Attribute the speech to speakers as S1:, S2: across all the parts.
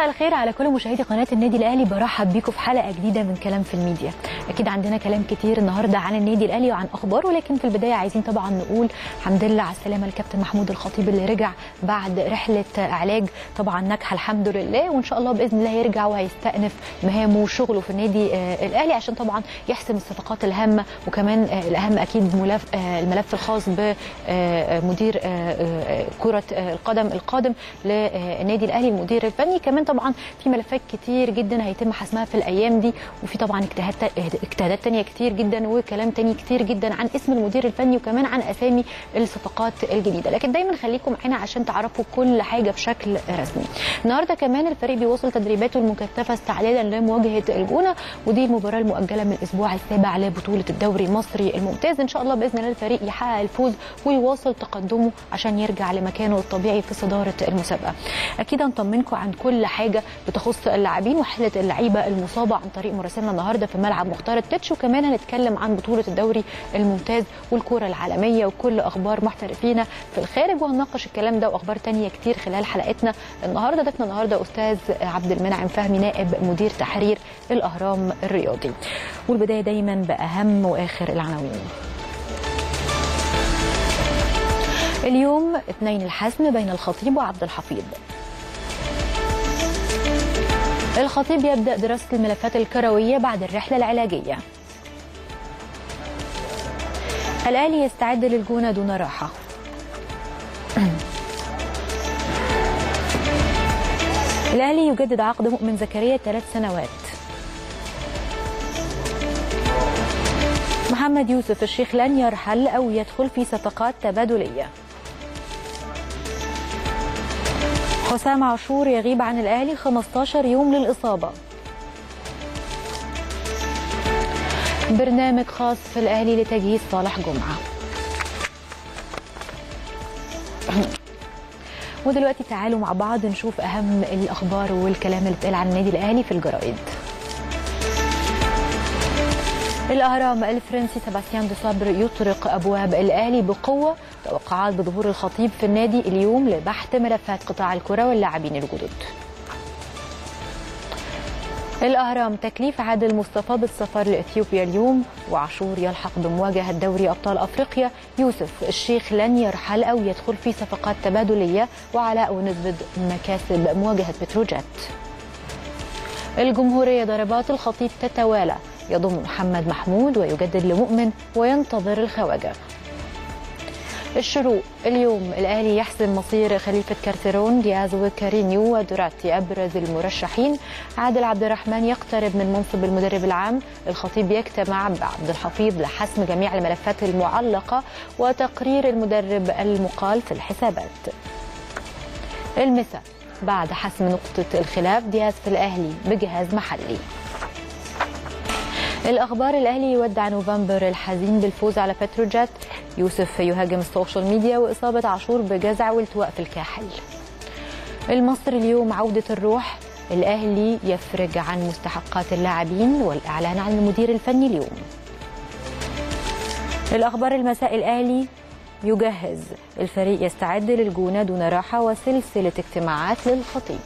S1: مساء الخير على كل مشاهدي قناه النادي الاهلي برحب بيكم في حلقه جديده من كلام في الميديا اكيد عندنا كلام كتير النهارده عن النادي الاهلي وعن اخباره لكن في البدايه عايزين طبعا نقول الحمد لله على السلامه الكابتن محمود الخطيب اللي رجع بعد رحله علاج طبعا ناجحه الحمد لله وان شاء الله باذن الله يرجع وهيستأنف مهامه وشغله في النادي آه، الاهلي عشان طبعا يحسم الصفقات الهامه وكمان آه، الاهم اكيد ملف آه، الملف الخاص بمدير كره آه، القدم القادم للنادي الاهلي المدير الفني كمان طبعا في ملفات كتير جدا هيتم حسمها في الايام دي وفي طبعا اجتهادات اجتهادات تانية كتير جدا وكلام تاني كتير جدا عن اسم المدير الفني وكمان عن اسامي الصفقات الجديده لكن دايما خليكم معانا عشان تعرفوا كل حاجه بشكل رسمي النهارده كمان الفريق بيواصل تدريباته المكثفه استعدادا لمواجهه الجونه ودي المباراه المؤجله من الاسبوع السابع لبطوله الدوري المصري الممتاز ان شاء الله باذن الله الفريق يحقق الفوز ويواصل تقدمه عشان يرجع لمكانه الطبيعي في صداره المسابقه اكيد هنطمنكم عن كل حاجه بتخص اللاعبين وحاله اللعيبه المصابه عن طريق مراسلنا النهارده في ملعب مختار التتش وكمان هنتكلم عن بطوله الدوري الممتاز والكره العالميه وكل اخبار محترفينا في الخارج وهنناقش الكلام ده واخبار تانية كتير خلال حلقتنا النهارده ضيفنا النهارده استاذ عبد المنعم فهمي نائب مدير تحرير الاهرام الرياضي والبدايه دايما باهم واخر العناوين اليوم اثنين الحسم بين الخطيب وعبد الحفيظ الخطيب يبدأ دراسة الملفات الكروية بعد الرحلة العلاجية الأهلي يستعد للجونة دون راحة الأهلي يجدد عقد مؤمن زكريا ثلاث سنوات محمد يوسف الشيخ لن يرحل أو يدخل في صفقات تبادلية حسام عاشور يغيب عن الأهلي 15 يوم للإصابة برنامج خاص في الأهلي لتجهيز صالح جمعة ودلوقتي تعالوا مع بعض نشوف أهم الأخبار والكلام اللي اتقال عن النادي الأهلي في الجرائد الأهرام الفرنسي سباستيان دي صبر يطرق أبواب الأهلي بقوة توقعات بظهور الخطيب في النادي اليوم لبحث ملفات قطاع الكرة واللاعبين الجدد الأهرام تكليف عادل مصطفى بالسفر لإثيوبيا اليوم وعاشور يلحق بمواجهة دوري أبطال أفريقيا يوسف الشيخ لن يرحل أو يدخل في صفقات تبادلية وعلاء ونسبة مكاسب مواجهة بتروجيت الجمهورية ضربات الخطيب تتوالى يضم محمد محمود ويجدد لمؤمن وينتظر الخواجة الشروق اليوم الأهلي يحسم مصير خليفة كارتيرون دياز وكارينيو ودوراتي أبرز المرشحين عادل عبد الرحمن يقترب من منصب المدرب العام الخطيب يجتمع بعبد الحفيظ لحسم جميع الملفات المعلقة وتقرير المدرب المقال في الحسابات المساء بعد حسم نقطة الخلاف دياز في الأهلي بجهاز محلي الأخبار الأهلي يودع نوفمبر الحزين بالفوز على بتروجيت يوسف يهاجم السوشيال ميديا وإصابة عاشور بجزع والتواء في الكاحل المصري اليوم عودة الروح الأهلي يفرج عن مستحقات اللاعبين والإعلان عن المدير الفني اليوم الأخبار المساء الأهلي يجهز الفريق يستعد للجونة دون راحة وسلسلة اجتماعات للخطيب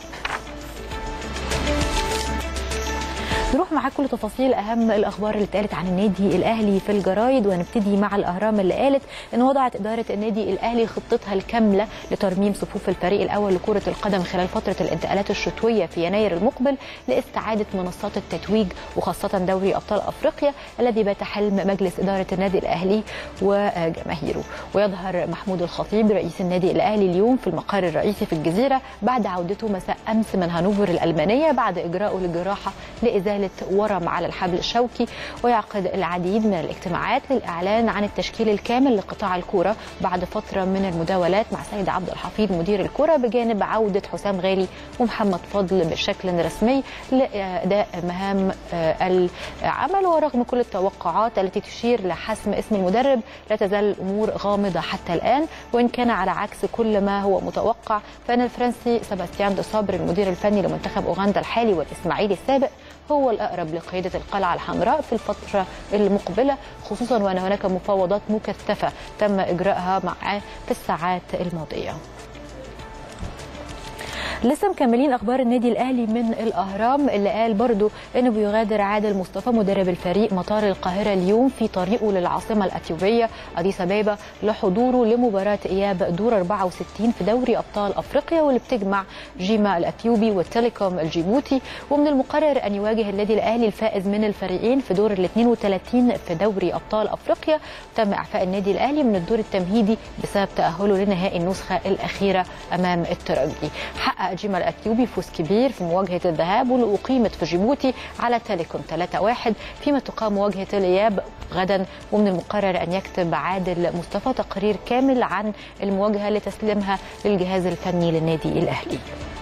S1: نروح معاك كل تفاصيل اهم الاخبار اللي اتقالت عن النادي الاهلي في الجرايد وهنبتدي مع الاهرام اللي قالت ان وضعت اداره النادي الاهلي خطتها الكامله لترميم صفوف الفريق الاول لكره القدم خلال فتره الانتقالات الشتويه في يناير المقبل لاستعاده منصات التتويج وخاصه دوري ابطال افريقيا الذي بات حلم مجلس اداره النادي الاهلي وجماهيره ويظهر محمود الخطيب رئيس النادي الاهلي اليوم في المقر الرئيسي في الجزيره بعد عودته مساء امس من هانوفر الالمانيه بعد اجراءه للجراحه لازاله ورم على الحبل الشوكي ويعقد العديد من الاجتماعات للاعلان عن التشكيل الكامل لقطاع الكوره بعد فتره من المداولات مع سيد عبد الحفيظ مدير الكوره بجانب عوده حسام غالي ومحمد فضل بشكل رسمي لاداء مهام العمل ورغم كل التوقعات التي تشير لحسم اسم المدرب لا تزال الامور غامضه حتى الان وان كان على عكس كل ما هو متوقع فان الفرنسي سباستيان دو صبر المدير الفني لمنتخب اوغندا الحالي والاسماعيلي السابق هو الأقرب لقيادة القلعة الحمراء في الفترة المقبلة خصوصا وأن هناك مفاوضات مكثفة تم إجراءها معه في الساعات الماضية لسه مكملين اخبار النادي الاهلي من الاهرام اللي قال برضو انه بيغادر عادل مصطفى مدرب الفريق مطار القاهره اليوم في طريقه للعاصمه الاثيوبيه اديس ابابا لحضوره لمباراه اياب دور 64 في دوري ابطال افريقيا واللي بتجمع جيما الاثيوبي والتليكوم الجيبوتي ومن المقرر ان يواجه النادي الاهلي الفائز من الفريقين في دور ال 32 في دوري ابطال افريقيا تم اعفاء النادي الاهلي من الدور التمهيدي بسبب تاهله لنهائي النسخه الاخيره امام الترجي حقق جيما الاثيوبي فوز كبير في مواجهه الذهاب واللي اقيمت في جيبوتي على تليكوم 3-1 فيما تقام مواجهه الاياب غدا ومن المقرر ان يكتب عادل مصطفى تقرير كامل عن المواجهه لتسليمها للجهاز الفني للنادي الاهلي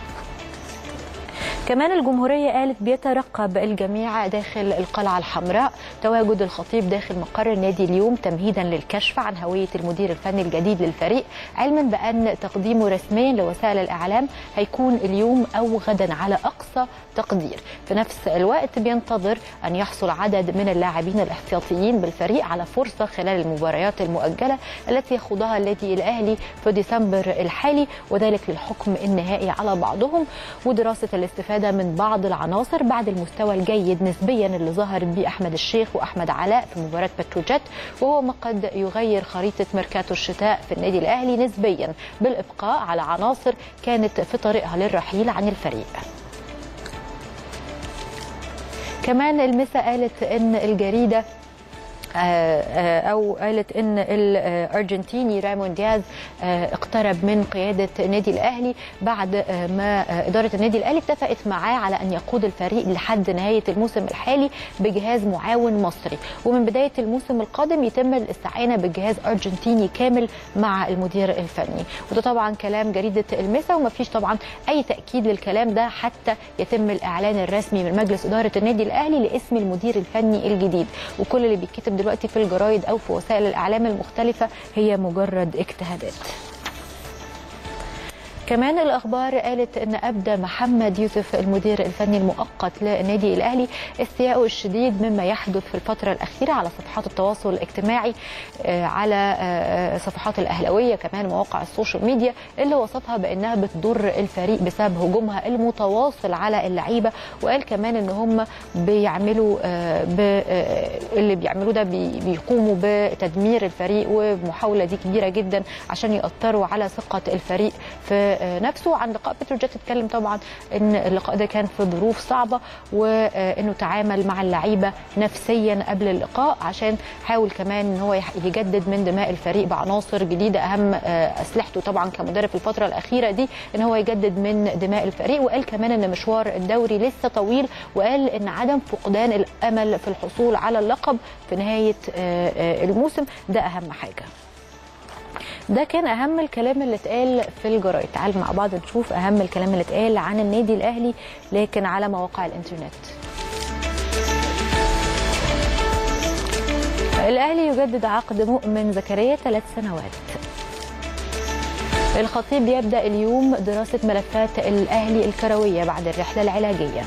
S1: كمان الجمهورية قالت بيترقب الجميع داخل القلعة الحمراء تواجد الخطيب داخل مقر النادي اليوم تمهيدا للكشف عن هوية المدير الفني الجديد للفريق علما بأن تقديمه رسميا لوسائل الإعلام هيكون اليوم أو غدا على أقصى تقدير في نفس الوقت بينتظر أن يحصل عدد من اللاعبين الاحتياطيين بالفريق على فرصة خلال المباريات المؤجلة التي يخوضها النادي الأهلي في ديسمبر الحالي وذلك للحكم النهائي على بعضهم ودراسة الاستفادة من بعض العناصر بعد المستوى الجيد نسبيا اللي ظهر به أحمد الشيخ وأحمد علاء في مباراة بتروجيت وهو ما قد يغير خريطة ميركاتو الشتاء في النادي الأهلي نسبيا بالإبقاء على عناصر كانت في طريقها للرحيل عن الفريق كمان المسا قالت ان الجريده او قالت ان الارجنتيني رامون دياز اقترب من قياده النادي الاهلي بعد ما اداره النادي الاهلي اتفقت معاه على ان يقود الفريق لحد نهايه الموسم الحالي بجهاز معاون مصري ومن بدايه الموسم القادم يتم الاستعانه بجهاز ارجنتيني كامل مع المدير الفني وده طبعا كلام جريده المسا ومفيش طبعا اي تاكيد للكلام ده حتى يتم الاعلان الرسمي من مجلس اداره النادي الاهلي لاسم المدير الفني الجديد وكل اللي بيتكتب دلوقتي في الجرايد او في وسائل الاعلام المختلفه هي مجرد اجتهادات كمان الاخبار قالت ان ابدى محمد يوسف المدير الفني المؤقت للنادي الاهلي استياءه الشديد مما يحدث في الفتره الاخيره على صفحات التواصل الاجتماعي على صفحات الاهلاويه كمان مواقع السوشيال ميديا اللي وصفها بانها بتضر الفريق بسبب هجومها المتواصل على اللعيبه وقال كمان ان هم بيعملوا اللي بيعملوه ده بيقوموا بتدمير الفريق ومحاوله دي كبيره جدا عشان ياثروا على ثقه الفريق في نفسه عن لقاء بتروجيت اتكلم طبعا ان اللقاء ده كان في ظروف صعبه وانه تعامل مع اللعيبه نفسيا قبل اللقاء عشان حاول كمان ان هو يجدد من دماء الفريق بعناصر جديده اهم اسلحته طبعا كمدرب في الفتره الاخيره دي ان هو يجدد من دماء الفريق وقال كمان ان مشوار الدوري لسه طويل وقال ان عدم فقدان الامل في الحصول على اللقب في نهايه الموسم ده اهم حاجه ده كان اهم الكلام اللي اتقال في الجرايد تعال مع بعض نشوف اهم الكلام اللي اتقال عن النادي الاهلي لكن على مواقع الانترنت الاهلي يجدد عقد مؤمن زكريا ثلاث سنوات الخطيب يبدا اليوم دراسه ملفات الاهلي الكرويه بعد الرحله العلاجيه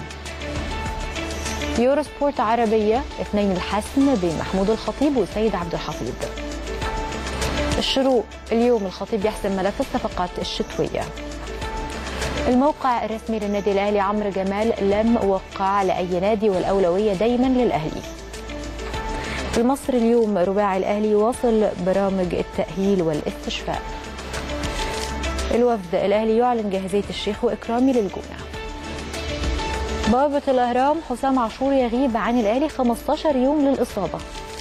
S1: يورو سبورت عربيه اثنين الحسم بين محمود الخطيب وسيد عبد الحفيظ الشروق اليوم الخطيب يحسم ملف الصفقات الشتوية الموقع الرسمي للنادي الأهلي عمرو جمال لم وقع لأي نادي والأولوية دايما للأهلي في مصر اليوم رباعي الأهلي يواصل برامج التأهيل والاستشفاء الوفد الأهلي يعلن جاهزية الشيخ وإكرامي للجونة بوابة الأهرام حسام عاشور يغيب عن الأهلي 15 يوم للإصابة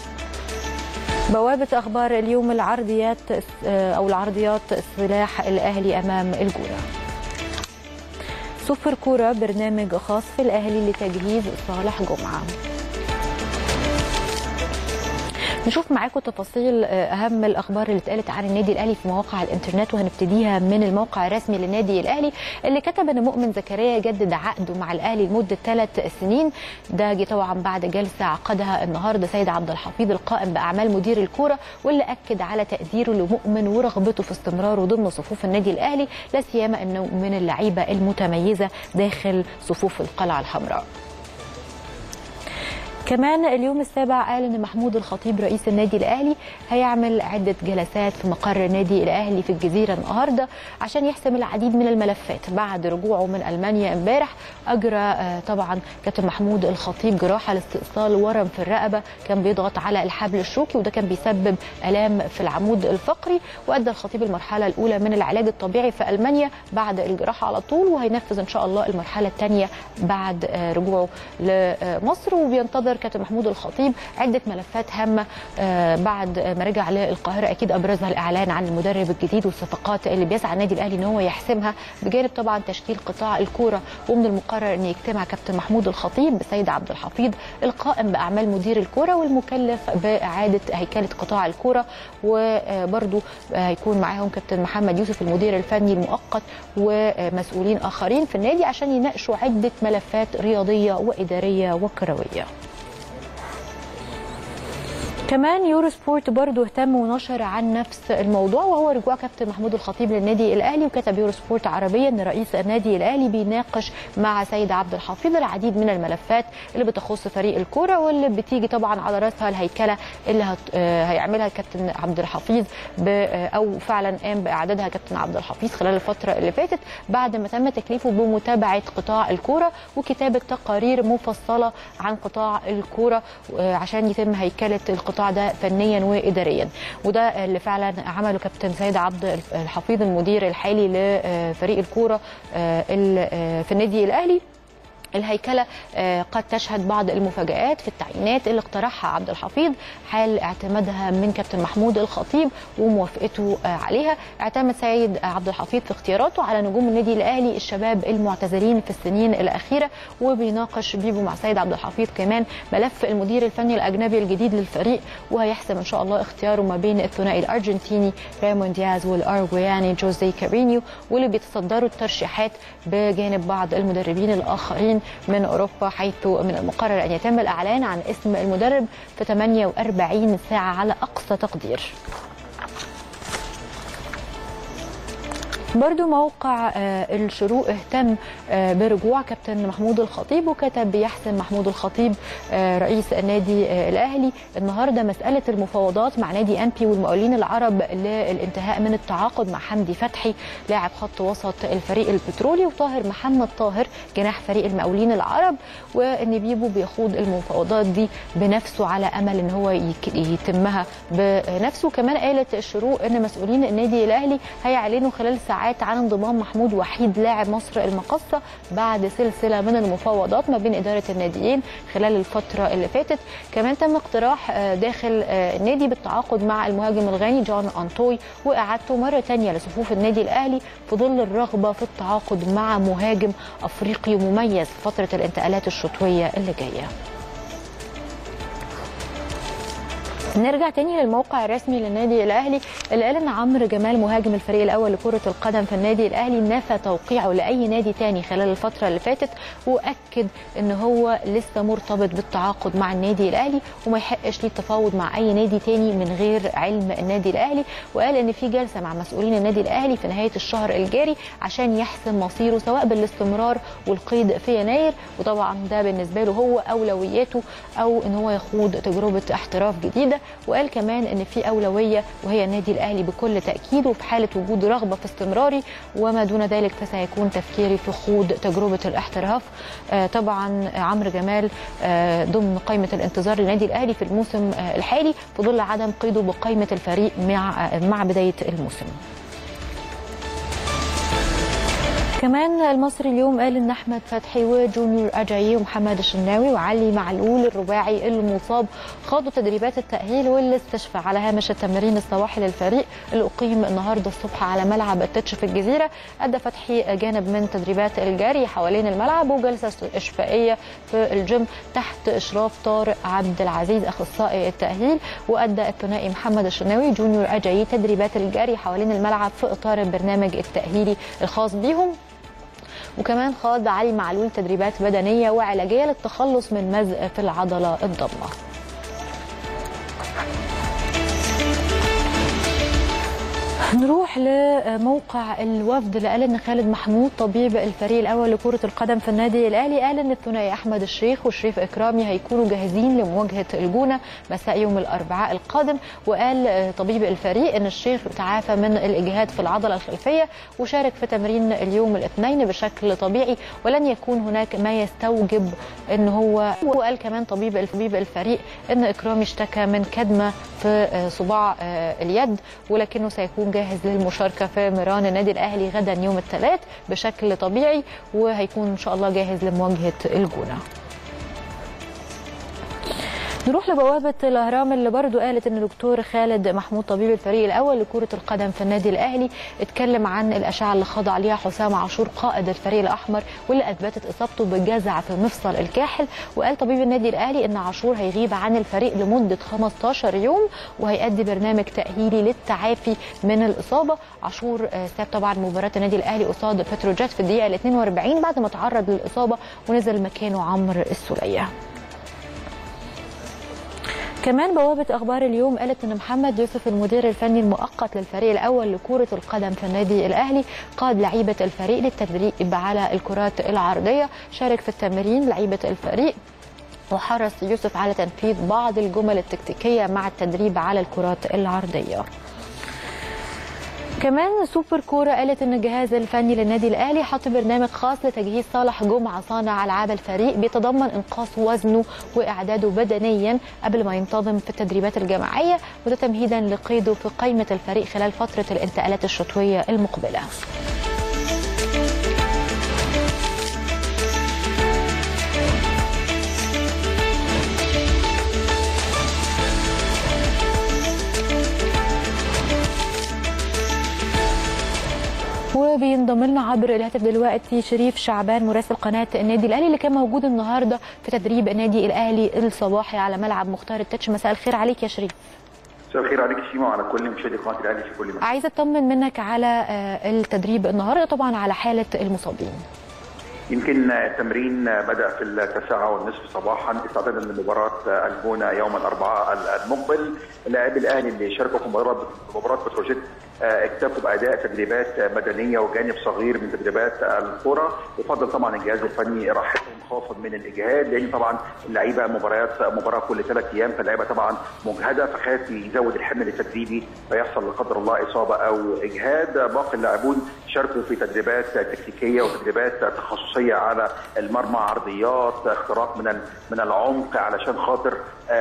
S1: بوابة أخبار اليوم العرضيات أو العرضيات سلاح الأهلي أمام الجولة سوبر كورة برنامج خاص في الأهلي لتجهيز صالح جمعة نشوف معاكم تفاصيل اهم الاخبار اللي اتقالت عن النادي الاهلي في مواقع الانترنت وهنبتديها من الموقع الرسمي للنادي الاهلي اللي كتب ان مؤمن زكريا يجدد عقده مع الاهلي لمده ثلاث سنين ده جه طبعا بعد جلسه عقدها النهارده سيد عبد الحفيظ القائم باعمال مدير الكوره واللي اكد على تقديره لمؤمن ورغبته في استمراره ضمن صفوف النادي الاهلي لا سيما انه من اللعيبه المتميزه داخل صفوف القلعه الحمراء كمان اليوم السابع قال ان محمود الخطيب رئيس النادي الاهلي هيعمل عده جلسات في مقر النادي الاهلي في الجزيره النهارده عشان يحسم العديد من الملفات بعد رجوعه من المانيا امبارح اجرى طبعا كابتن محمود الخطيب جراحه لاستئصال ورم في الرقبه كان بيضغط على الحبل الشوكي وده كان بيسبب الام في العمود الفقري وادى الخطيب المرحله الاولى من العلاج الطبيعي في المانيا بعد الجراحه على طول وهينفذ ان شاء الله المرحله الثانيه بعد رجوعه لمصر وبينتظر كابتن محمود الخطيب عده ملفات هامه بعد ما رجع للقاهره اكيد ابرزها الاعلان عن المدرب الجديد والصفقات اللي بيسعى النادي الاهلي ان هو يحسمها بجانب طبعا تشكيل قطاع الكوره ومن المقرر ان يجتمع كابتن محمود الخطيب بسيد عبد الحفيظ القائم باعمال مدير الكوره والمكلف باعاده هيكله قطاع الكوره وبرده هيكون معاهم كابتن محمد يوسف المدير الفني المؤقت ومسؤولين اخرين في النادي عشان يناقشوا عده ملفات رياضيه واداريه وكرويه. كمان يورو سبورت برضه اهتم ونشر عن نفس الموضوع وهو رجوع كابتن محمود الخطيب للنادي الاهلي وكتب يورو سبورت عربيا ان رئيس النادي الاهلي بيناقش مع سيد عبد الحفيظ العديد من الملفات اللي بتخص فريق الكوره واللي بتيجي طبعا على راسها الهيكله اللي هت... هيعملها كابتن عبد الحفيظ ب... او فعلا قام باعدادها كابتن عبد الحفيظ خلال الفتره اللي فاتت بعد ما تم تكليفه بمتابعه قطاع الكوره وكتابه تقارير مفصله عن قطاع الكوره عشان يتم هيكله القطاع القطاع ده فنيا واداريا وده اللي فعلا عمله كابتن سيد عبد الحفيظ المدير الحالي لفريق الكوره في النادي الاهلي الهيكله قد تشهد بعض المفاجات في التعيينات اللي اقترحها عبد الحفيظ حال اعتمادها من كابتن محمود الخطيب وموافقته عليها اعتمد سيد عبد الحفيظ في اختياراته على نجوم النادي الاهلي الشباب المعتزلين في السنين الاخيره وبيناقش بيبو مع سيد عبد الحفيظ كمان ملف المدير الفني الاجنبي الجديد للفريق وهيحسم ان شاء الله اختياره ما بين الثنائي الارجنتيني ريمون دياز والارجوياني جوزي كارينيو واللي بيتصدروا الترشيحات بجانب بعض المدربين الاخرين من اوروبا حيث من المقرر ان يتم الاعلان عن اسم المدرب في 48 ساعه على اقصى تقدير. برضو موقع الشروق اهتم برجوع كابتن محمود الخطيب وكتب بيحسم محمود الخطيب رئيس النادي الاهلي النهارده مساله المفاوضات مع نادي انبي والمقاولين العرب للانتهاء من التعاقد مع حمدي فتحي لاعب خط وسط الفريق البترولي وطاهر محمد طاهر جناح فريق المقاولين العرب وان بيبو بيخوض المفاوضات دي بنفسه على امل ان هو يتمها بنفسه كمان قالت الشروق ان مسؤولين النادي الاهلي هيعلنوا خلال ساعات ساعات عن انضمام محمود وحيد لاعب مصر المقصة بعد سلسلة من المفاوضات ما بين إدارة الناديين خلال الفترة اللي فاتت كمان تم اقتراح داخل النادي بالتعاقد مع المهاجم الغاني جون أنتوي وإعادته مرة تانية لصفوف النادي الأهلي في ظل الرغبة في التعاقد مع مهاجم أفريقي مميز في فترة الانتقالات الشتوية اللي جاية نرجع تاني للموقع الرسمي للنادي الاهلي اللي قال ان عمرو جمال مهاجم الفريق الاول لكره القدم في النادي الاهلي نفى توقيعه لاي نادي تاني خلال الفتره اللي فاتت واكد ان هو لسه مرتبط بالتعاقد مع النادي الاهلي وما يحقش ليه التفاوض مع اي نادي تاني من غير علم النادي الاهلي وقال ان في جلسه مع مسؤولين النادي الاهلي في نهايه الشهر الجاري عشان يحسم مصيره سواء بالاستمرار والقيد في يناير وطبعا ده بالنسبه له هو اولوياته او ان هو يخوض تجربه احتراف جديده وقال كمان ان في اولويه وهي النادي الاهلي بكل تاكيد وفي حاله وجود رغبه في استمراري وما دون ذلك فسيكون تفكيري في خوض تجربه الاحتراف آه طبعا عمرو جمال آه ضمن قائمه الانتظار للنادي الاهلي في الموسم آه الحالي في ظل عدم قيده بقائمه الفريق مع مع بدايه الموسم كمان المصري اليوم قال ان احمد فتحي وجونيور اجايي ومحمد الشناوي وعلي معلول الرباعي المصاب خاضوا تدريبات التاهيل والاستشفاء على هامش التمرين الصباحي للفريق اللي اقيم النهارده الصبح على ملعب التتش في الجزيره ادى فتحي جانب من تدريبات الجري حوالين الملعب وجلسه اشفائيه في الجيم تحت اشراف طارق عبد العزيز اخصائي التاهيل وادى الثنائي محمد الشناوي جونيور اجايي تدريبات الجري حوالين الملعب في اطار البرنامج التاهيلي الخاص بيهم وكمان خاض علي معلول تدريبات بدنيه وعلاجيه للتخلص من مزق في العضله الضمه نروح لموقع الوفد اللي قال ان خالد محمود طبيب الفريق الاول لكره القدم في النادي الاهلي قال ان الثنائي احمد الشيخ وشريف اكرامي هيكونوا جاهزين لمواجهه الجونه مساء يوم الاربعاء القادم وقال طبيب الفريق ان الشيخ تعافى من الاجهاد في العضله الخلفيه وشارك في تمرين اليوم الاثنين بشكل طبيعي ولن يكون هناك ما يستوجب ان هو وقال كمان طبيب طبيب الفريق ان اكرامي اشتكى من كدمه في صباع اليد ولكنه سيكون جاهز للمشاركه في ميران النادي الاهلي غدا يوم الثلاث بشكل طبيعي وهيكون ان شاء الله جاهز لمواجهه الجونه. نروح لبوابة الأهرام اللي برضو قالت إن الدكتور خالد محمود طبيب الفريق الأول لكرة القدم في النادي الأهلي اتكلم عن الأشعة اللي خضع ليها حسام عاشور قائد الفريق الأحمر واللي أثبتت إصابته بجزع في مفصل الكاحل وقال طبيب النادي الأهلي إن عاشور هيغيب عن الفريق لمدة 15 يوم وهيأدي برنامج تأهيلي للتعافي من الإصابة عاشور ساب طبعا مباراة النادي الأهلي قصاد بتروجيت في الدقيقة 42 بعد ما تعرض للإصابة ونزل مكانه عمرو السولية. كمان بوابة أخبار اليوم قالت أن محمد يوسف المدير الفني المؤقت للفريق الأول لكرة القدم في النادي الأهلي قاد لعيبة الفريق للتدريب على الكرات العرضية شارك في التمرين لعيبة الفريق وحرص يوسف على تنفيذ بعض الجمل التكتيكية مع التدريب على الكرات العرضية كمان سوبر كوره قالت ان الجهاز الفني للنادي الاهلي حط برنامج خاص لتجهيز صالح جمعه صانع العاب الفريق بيتضمن انقاص وزنه واعداده بدنيا قبل ما ينتظم في التدريبات الجماعيه وده تمهيدا لقيده في قائمه الفريق خلال فتره الانتقالات الشتويه المقبله. وبينضم لنا عبر الهاتف دلوقتي شريف شعبان مراسل قناه النادي الاهلي اللي كان موجود النهارده في تدريب النادي الاهلي الصباحي على ملعب مختار التتش مساء الخير عليك يا شريف
S2: مساء الخير عليك شيما وعلى كل مشاهدي قناه الاهلي في كل مكان
S1: عايزه اطمن منك على التدريب النهارده طبعا على حاله المصابين
S2: يمكن التمرين بدا في التاسعه والنصف صباحا استعدادا لمباراه الجونه يوم الاربعاء المقبل لاعبي الاهلي اللي شاركوا في مباراه مباراه بتروجيت اكتفوا باداء تدريبات بدنيه وجانب صغير من تدريبات الكره يفضل طبعا الجهاز الفني راحتهم خوفا من الاجهاد لان طبعا اللعيبه مباريات مباراه كل ثلاث ايام فاللعيبه طبعا مجهده فخاف يزود الحمل التدريبي فيحصل لا قدر الله اصابه او اجهاد باقي اللاعبون شاركوا في تدريبات تكتيكيه وتدريبات تخصصيه على المرمى عرضيات اختراق من من العمق علشان خاطر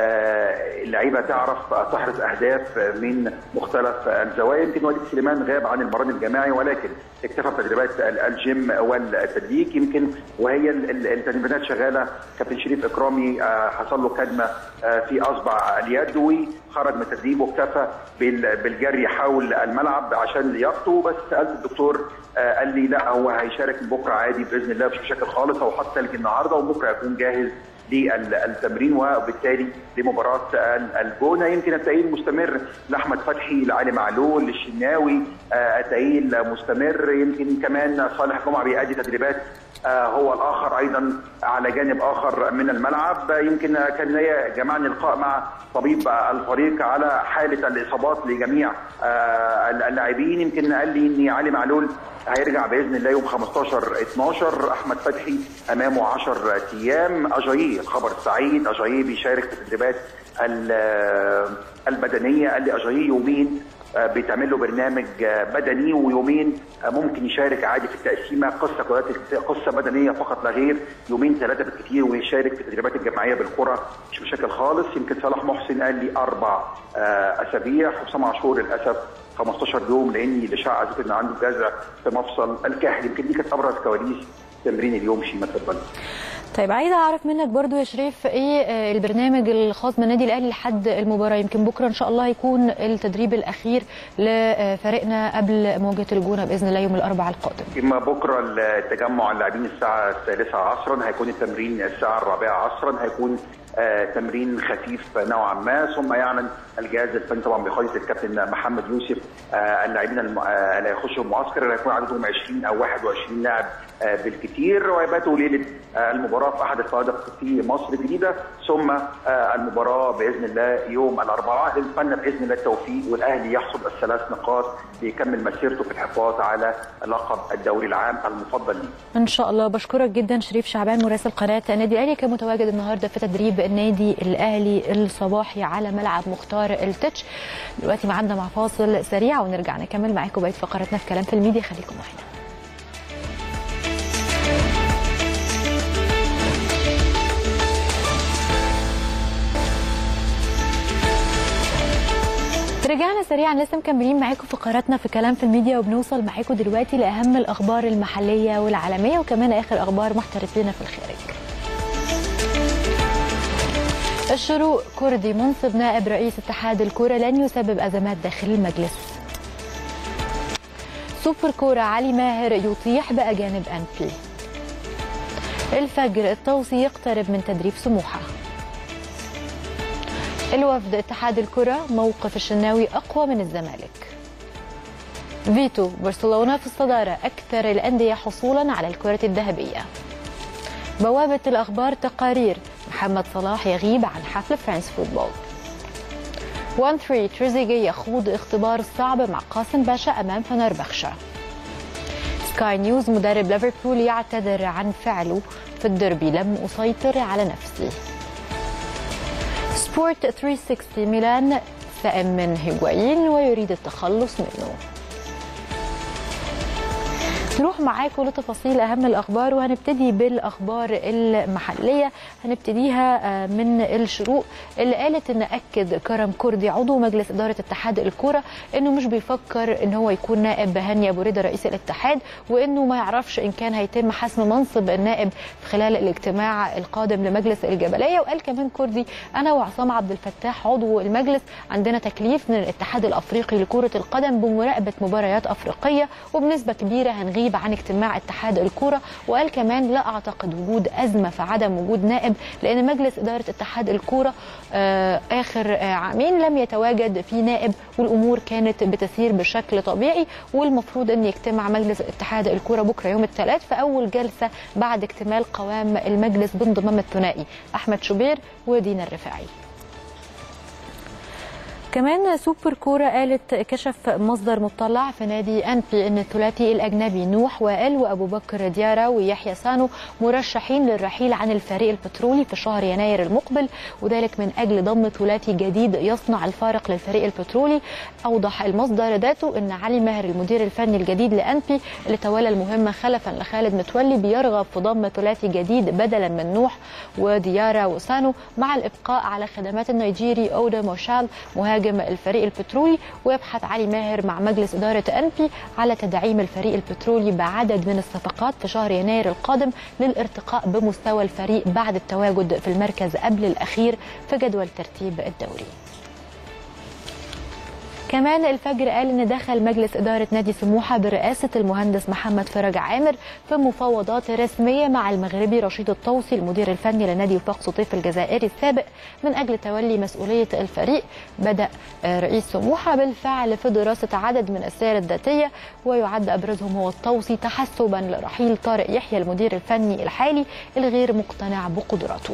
S2: اللعيبه تعرف تحرز اهداف من مختلف الزوايا يمكن وليد سليمان غاب عن المران الجماعي ولكن اكتفى بتدريبات الجيم والتدليك يمكن وهي التدريبات شغاله كابتن شريف اكرامي حصل له كدمه في اصبع اليد وخرج من التدريب واكتفى بالجري حول الملعب عشان لياقته بس سالت الدكتور قال لي لا هو هيشارك بكره عادي باذن الله مش مشاكل خالص هو حط ثلج النهارده وبكره يكون جاهز للتمرين وبالتالي لمباراه الجونه يمكن التأهيل مستمر لاحمد فتحي لعلي معلول للشناوي التأهيل مستمر يمكن كمان صالح جمعه بيأدي تدريبات هو الاخر ايضا على جانب اخر من الملعب يمكن كان ليا جمعني لقاء مع طبيب الفريق على حاله الاصابات لجميع اللاعبين يمكن قال لي ان علي معلول هيرجع باذن الله يوم 15 12 احمد فتحي امامه 10 ايام اجاييه الخبر السعيد اجاييه بيشارك في التدريبات البدنيه قال لي اجاييه يومين بيتعمل له برنامج بدني ويومين ممكن يشارك عادي في التقسيمه قصه قصه بدنيه فقط لا غير يومين ثلاثه بالكثير ويشارك في التدريبات الجماعيه بالكره مش مشاكل خالص يمكن صلاح محسن قال لي اربع اسابيع حسام عاشور للاسف 15 يوم لاني الاشعه اثبتت ان عنده جزع في مفصل الكاحل يمكن دي كانت ابرز كواليس تمرين اليوم شيما اتفضل
S1: طيب عايزه اعرف منك برضو يا شريف ايه البرنامج الخاص بالنادي الاهلي لحد المباراه يمكن بكره ان شاء الله هيكون التدريب الاخير لفريقنا قبل مواجهه الجونه باذن الله يوم الاربعاء القادم.
S2: اما بكره التجمع اللاعبين الساعه الثالثه عصرا هيكون التمرين الساعه الرابعه عصرا هيكون تمرين خفيف نوعا ما ثم يعلن الجهاز الفني طبعا بقياده الكابتن محمد يوسف اللاعبين اللي هيخشوا المعسكر اللي هيكون عددهم 20 او 21 لاعب بالكثير ويباتوا ليله المباراه في احد الفنادق في مصر الجديده ثم المباراه باذن الله يوم الاربعاء نتمنى باذن الله التوفيق والاهلي يحصد الثلاث نقاط ليكمل مسيرته في الحفاظ على لقب الدوري العام المفضل ليه.
S1: ان شاء الله بشكرك جدا شريف شعبان مراسل قناه النادي الاهلي كان متواجد النهارده في تدريب النادي الاهلي الصباحي على ملعب مختار التتش دلوقتي معانا مع فاصل سريع ونرجع نكمل معاكم بقيه فقراتنا في كلام في الميديا خليكم معانا. رجعنا سريعا لسه مكملين معاكم فقراتنا في كلام في الميديا وبنوصل معاكم دلوقتي لاهم الاخبار المحليه والعالميه وكمان اخر اخبار محترفينا في الخارج. الشروق كردي منصب نائب رئيس اتحاد الكوره لن يسبب ازمات داخل المجلس. سوبر كوره علي ماهر يطيح باجانب انبي. الفجر الطوسي يقترب من تدريب سموحه. الوفد اتحاد الكرة موقف الشناوي أقوى من الزمالك فيتو برشلونة في الصدارة أكثر الأندية حصولا على الكرة الذهبية بوابة الأخبار تقارير محمد صلاح يغيب عن حفل فرانس فوتبول 1 3 تريزيجي يخوض اختبار صعب مع قاسم باشا أمام فنربخشة سكاي نيوز مدرب ليفربول يعتذر عن فعله في الدربي لم أسيطر على نفسي سبورت 360 ميلان سائم من هيغوايين ويريد التخلص منه نروح معاكم لتفاصيل اهم الاخبار وهنبتدي بالاخبار المحليه هنبتديها من الشروق اللي قالت ان اكد كرم كردي عضو مجلس اداره اتحاد الكوره انه مش بيفكر ان هو يكون نائب هاني ابو رضا رئيس الاتحاد وانه ما يعرفش ان كان هيتم حسم منصب النائب خلال الاجتماع القادم لمجلس الجبليه وقال كمان كردي انا وعصام عبد الفتاح عضو المجلس عندنا تكليف من الاتحاد الافريقي لكره القدم بمراقبه مباريات افريقيه وبنسبه كبيره هنغيب عن اجتماع اتحاد الكوره وقال كمان لا اعتقد وجود ازمه في عدم وجود نائب لان مجلس اداره اتحاد الكوره آه اخر آه عامين لم يتواجد في نائب والامور كانت بتسير بشكل طبيعي والمفروض ان يجتمع مجلس اتحاد الكوره بكره يوم الثلاث في اول جلسه بعد اكتمال قوام المجلس بانضمام الثنائي احمد شوبير ودينا الرفاعي كمان سوبر كورة قالت كشف مصدر مطلع في نادي أنبي أن الثلاثي الأجنبي نوح وائل وأبو بكر ديارا ويحيى سانو مرشحين للرحيل عن الفريق البترولي في شهر يناير المقبل وذلك من أجل ضم ثلاثي جديد يصنع الفارق للفريق البترولي أوضح المصدر ذاته أن علي ماهر المدير الفني الجديد لأنبي اللي تولى المهمة خلفا لخالد متولي بيرغب في ضم ثلاثي جديد بدلا من نوح وديارا وسانو مع الإبقاء على خدمات النيجيري أودا موشال مهاجم مهاجم الفريق البترولي ويبحث علي ماهر مع مجلس إدارة أنبي على تدعيم الفريق البترولي بعدد من الصفقات في شهر يناير القادم للارتقاء بمستوى الفريق بعد التواجد في المركز قبل الأخير في جدول ترتيب الدوري كمان الفجر قال ان دخل مجلس اداره نادي سموحه برئاسه المهندس محمد فرج عامر في مفاوضات رسميه مع المغربي رشيد الطوسي المدير الفني لنادي وفاق سطيف الجزائري السابق من اجل تولي مسؤوليه الفريق بدا رئيس سموحه بالفعل في دراسه عدد من السير الذاتيه ويعد ابرزهم هو الطوسي تحسبا لرحيل طارق يحيى المدير الفني الحالي الغير مقتنع بقدراته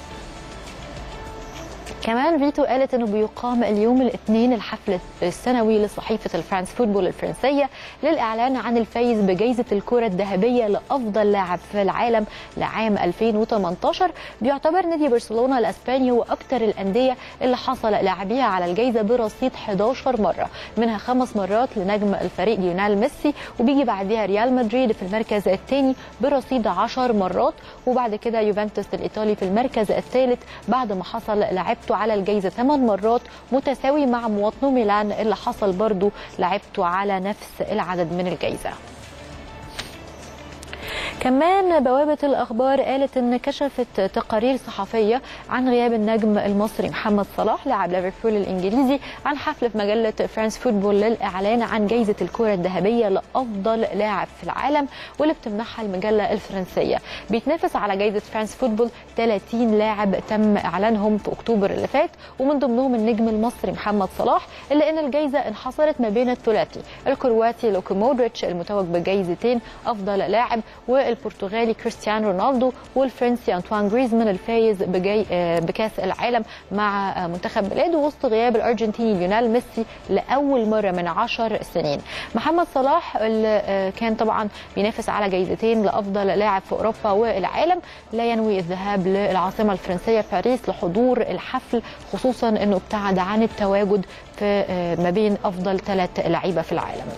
S1: كمان فيتو قالت انه بيقام اليوم الاثنين الحفل السنوي لصحيفه الفرانس فوتبول الفرنسيه للاعلان عن الفايز بجائزه الكره الذهبيه لافضل لاعب في العالم لعام 2018 بيعتبر نادي برشلونه الاسباني هو اكثر الانديه اللي حصل لاعبيها على الجائزه برصيد 11 مره منها خمس مرات لنجم الفريق ليونيل ميسي وبيجي بعدها ريال مدريد في المركز الثاني برصيد 10 مرات وبعد كده يوفنتوس الايطالي في المركز الثالث بعد ما حصل لعبته على الجائزة 8 مرات متساوي مع مواطنو ميلان اللي حصل برضو لعبته على نفس العدد من الجائزة كمان بوابة الأخبار قالت أن كشفت تقارير صحفية عن غياب النجم المصري محمد صلاح لاعب ليفربول الإنجليزي عن حفل في مجلة فرانس فوتبول للإعلان عن جائزة الكرة الذهبية لأفضل لاعب في العالم واللي بتمنحها المجلة الفرنسية بيتنافس على جائزة فرانس فوتبول 30 لاعب تم إعلانهم في أكتوبر اللي فات ومن ضمنهم النجم المصري محمد صلاح إلا أن الجائزة انحصرت ما بين الثلاثي الكرواتي لوكو مودريتش المتوج بجائزتين أفضل لاعب والبرتغالي كريستيانو رونالدو والفرنسي أنطوان جريزمان الفايز بجاي بكاس العالم مع منتخب بلاده وسط غياب الأرجنتيني ليونيل ميسي لأول مرة من عشر سنين محمد صلاح اللي كان طبعا بينافس على جائزتين لأفضل لاعب في أوروبا والعالم لا ينوي الذهاب للعاصمة الفرنسية باريس لحضور الحفل خصوصا أنه ابتعد عن التواجد في ما بين أفضل ثلاث لعيبة في العالم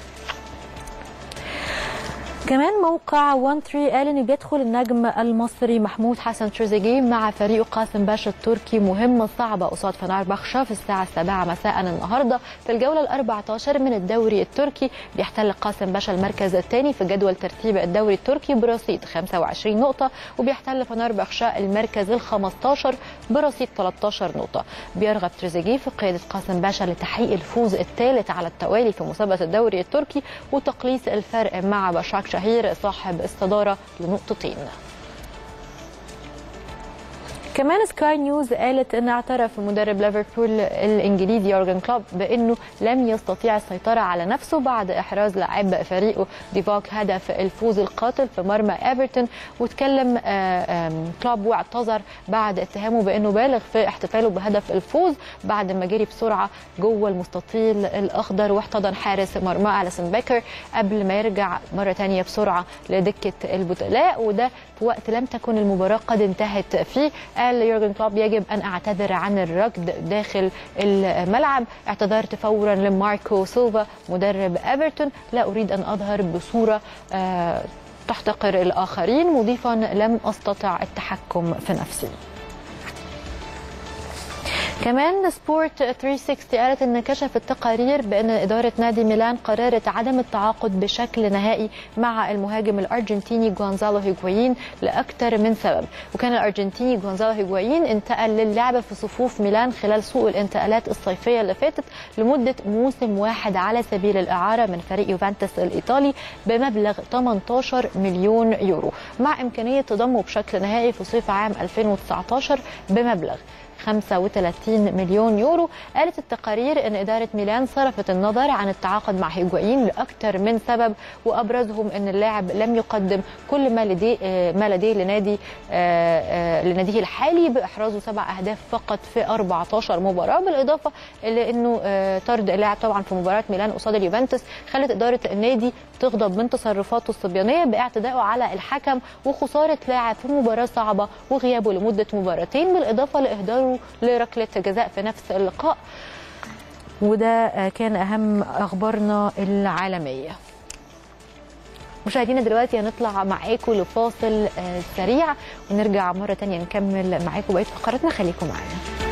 S1: كمان موقع 1 3 قال انه بيدخل النجم المصري محمود حسن تريزيجيه مع فريقه قاسم باشا التركي مهمه صعبه قصاد فنربخشة في الساعه 7 مساء النهارده في الجوله ال 14 من الدوري التركي بيحتل قاسم باشا المركز الثاني في جدول ترتيب الدوري التركي برصيد 25 نقطه وبيحتل فنربخشة المركز ال 15 برصيد 13 نقطه بيرغب تريزيجيه في قياده قاسم باشا لتحقيق الفوز الثالث على التوالي في مسابقه الدوري التركي وتقليص الفرق مع بشاك شهير صاحب الصدارة لنقطتين كمان سكاي نيوز قالت ان اعترف مدرب ليفربول الانجليزي يورجن كلوب بانه لم يستطيع السيطره على نفسه بعد احراز لاعب فريقه ديفاك هدف الفوز القاتل في مرمى ايفرتون وتكلم كلوب واعتذر بعد اتهامه بانه بالغ في احتفاله بهدف الفوز بعد ما جري بسرعه جوه المستطيل الاخضر واحتضن حارس مرمى اليسون بيكر قبل ما يرجع مره ثانيه بسرعه لدكه البدلاء وده في وقت لم تكن المباراه قد انتهت فيه قال يورجن كلوب يجب ان اعتذر عن الركض داخل الملعب اعتذرت فورا لماركو سيلفا مدرب ايفرتون لا اريد ان اظهر بصوره تحتقر الاخرين مضيفا لم استطع التحكم في نفسي كمان سبورت 360 قالت ان كشفت تقارير بان اداره نادي ميلان قررت عدم التعاقد بشكل نهائي مع المهاجم الارجنتيني جوانزالو هيغوايين لاكثر من سبب وكان الارجنتيني جوانزالو هيغوايين انتقل للعب في صفوف ميلان خلال سوق الانتقالات الصيفيه اللي فاتت لمده موسم واحد على سبيل الاعاره من فريق يوفنتوس الايطالي بمبلغ 18 مليون يورو مع امكانيه تضمه بشكل نهائي في صيف عام 2019 بمبلغ 35 مليون يورو قالت التقارير ان اداره ميلان صرفت النظر عن التعاقد مع هيجوايين لاكثر من سبب وابرزهم ان اللاعب لم يقدم كل ما لديه ما لديه لنادي لناديه الحالي باحرازه سبع اهداف فقط في 14 مباراه بالاضافه الى انه طرد اللاعب طبعا في مباراه ميلان قصاد اليوفنتوس خلت اداره النادي تغضب من تصرفاته الصبيانيه باعتدائه على الحكم وخساره لاعب في مباراه صعبه وغيابه لمده مباراتين بالاضافه لاهداره لركله جزاء في نفس اللقاء وده كان اهم اخبارنا العالميه مشاهدينا دلوقتي هنطلع معاكم لفاصل سريع ونرجع مره تانية نكمل معاكم بقيه فقراتنا خليكم معانا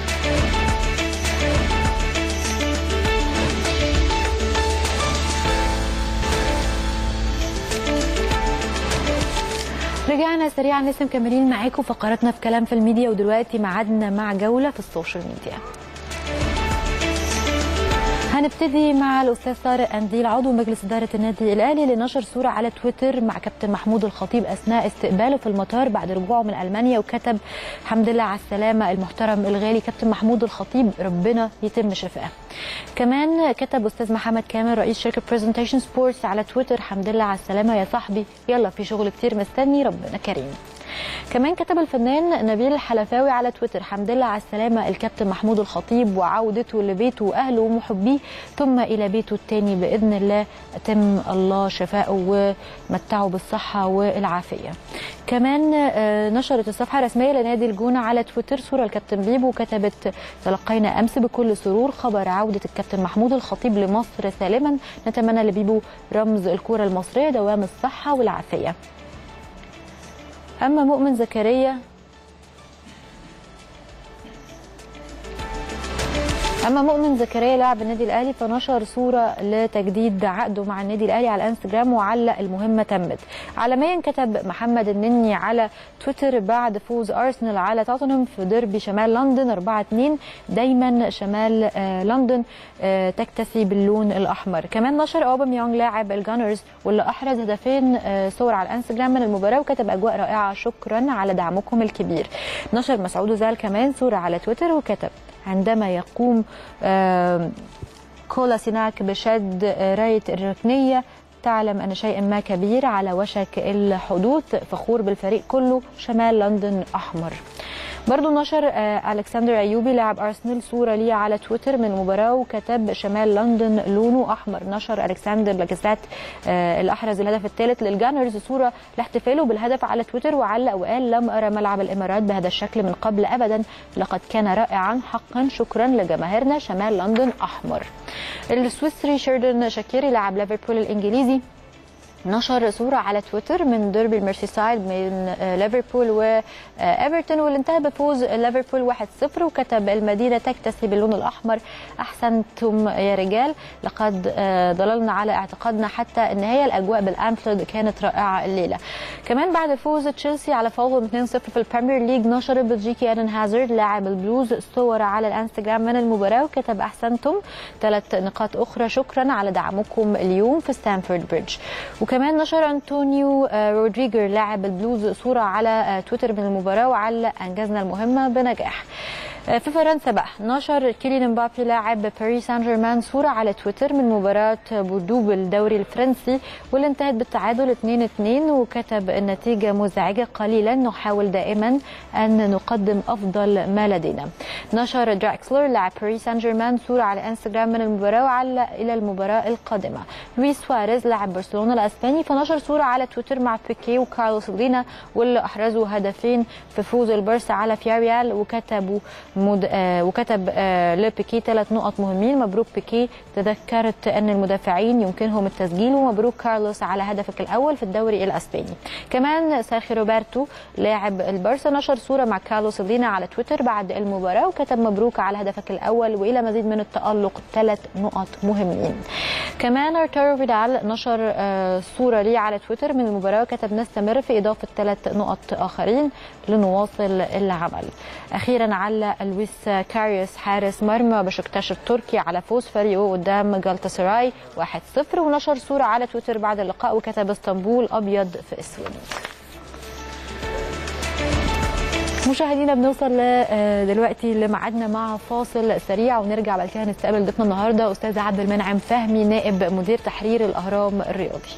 S1: رجعنا سريعا لسه مكملين معاكم فقراتنا في كلام في الميديا ودلوقتي ميعادنا مع جوله في السوشيال ميديا هنبتدي مع الاستاذ طارق انديل عضو مجلس اداره النادي الاهلي اللي نشر صوره على تويتر مع كابتن محمود الخطيب اثناء استقباله في المطار بعد رجوعه من المانيا وكتب الحمد لله على السلامه المحترم الغالي كابتن محمود الخطيب ربنا يتم شفائه. كمان كتب استاذ محمد كامل رئيس شركه برزنتيشن سبورتس على تويتر الحمد لله على السلامه يا صاحبي يلا في شغل كتير مستني ربنا كريم. كمان كتب الفنان نبيل الحلفاوي على تويتر الحمد لله على السلامة الكابتن محمود الخطيب وعودته لبيته وأهله ومحبيه ثم إلى بيته الثاني بإذن الله أتم الله شفاءه ومتعه بالصحة والعافية كمان نشرت الصفحة الرسمية لنادي الجونة على تويتر صورة الكابتن بيبو وكتبت تلقينا أمس بكل سرور خبر عودة الكابتن محمود الخطيب لمصر سالما نتمنى لبيبو رمز الكرة المصرية دوام الصحة والعافية أما مؤمن زكريا اما مؤمن زكريا لاعب النادي الاهلي فنشر صوره لتجديد عقده مع النادي الاهلي على انستجرام وعلق المهمه تمت عالميا كتب محمد النني على تويتر بعد فوز ارسنال على توتنهام في ديربي شمال لندن 4 2 دايما شمال آه لندن آه تكتسي باللون الاحمر كمان نشر اوباميونج لاعب الجانرز واللي احرز هدفين آه صور على الانستجرام من المباراه وكتب اجواء رائعه شكرا على دعمكم الكبير نشر مسعود زال كمان صوره على تويتر وكتب عندما يقوم كولا سيناك بشد راية الركنية تعلم أن شيئا ما كبير على وشك الحدوث فخور بالفريق كله شمال لندن أحمر برضو نشر ألكسندر أيوبي لاعب أرسنال صورة ليه على تويتر من المباراة وكتب شمال لندن لونه أحمر نشر ألكسندر لاكازيت اللي أحرز الهدف الثالث للجانرز صورة لاحتفاله بالهدف على تويتر وعلق وقال لم أرى ملعب الإمارات بهذا الشكل من قبل أبدا لقد كان رائعا حقا شكرا لجماهيرنا شمال لندن أحمر السويسري شيردن شاكيري لاعب ليفربول الإنجليزي نشر صورة على تويتر من ديربي الميرسيسايد بين ليفربول وإيفرتون واللي انتهى بفوز ليفربول 1-0 وكتب المدينة تكتسي باللون الأحمر أحسنتم يا رجال لقد ظللنا على اعتقادنا حتى النهاية الأجواء بالأنفيلد كانت رائعة الليلة كمان بعد فوز تشيلسي على فولهام 2-0 في البريمير ليج نشر بلجيكي أدن هازارد لاعب البلوز صور على الانستجرام من المباراة وكتب أحسنتم ثلاث نقاط أخرى شكرا على دعمكم اليوم في ستانفورد بريدج وكمان نشر انطونيو رودريجر لاعب البلوز صوره على تويتر من المباراه وعلق انجزنا المهمه بنجاح في فرنسا بقى نشر كيليان امبابي لاعب باريس سان جيرمان صوره على تويتر من مباراه بوردو بالدوري الفرنسي واللي انتهت بالتعادل 2-2 وكتب النتيجه مزعجه قليلا نحاول دائما ان نقدم افضل ما لدينا نشر دراكسلر لاعب باريس سان جيرمان صوره على انستغرام من المباراه وعلق الى المباراه القادمه لويس سواريز لاعب برشلونه الاسباني فنشر صوره على تويتر مع بيكي وكارلوس لينا واللي احرزوا هدفين في فوز البرسا على فياريال وكتبوا مد... آه وكتب آه لبيكي ثلاث نقط مهمين مبروك بيكي تذكرت ان المدافعين يمكنهم التسجيل ومبروك كارلوس على هدفك الاول في الدوري الاسباني كمان سيرخي روبرتو لاعب البرسا نشر صوره مع كارلوس لينا على تويتر بعد المباراه وكتب مبروك على هدفك الاول والى مزيد من التالق ثلاث نقط مهمين كمان ارتورو فيدال نشر آه صوره ليه على تويتر من المباراه وكتب نستمر في اضافه ثلاث نقط اخرين لنواصل العمل اخيرا علق لويس كاريوس حارس مرمى بشكتاش التركي على فوز فريقه قدام جالتا سراي 1-0 ونشر صورة على تويتر بعد اللقاء وكتب اسطنبول أبيض في أسود مشاهدينا بنوصل دلوقتي لميعادنا مع فاصل سريع ونرجع بعد كده نستقبل ضيفنا النهارده استاذ عبد المنعم فهمي نائب مدير تحرير الاهرام الرياضي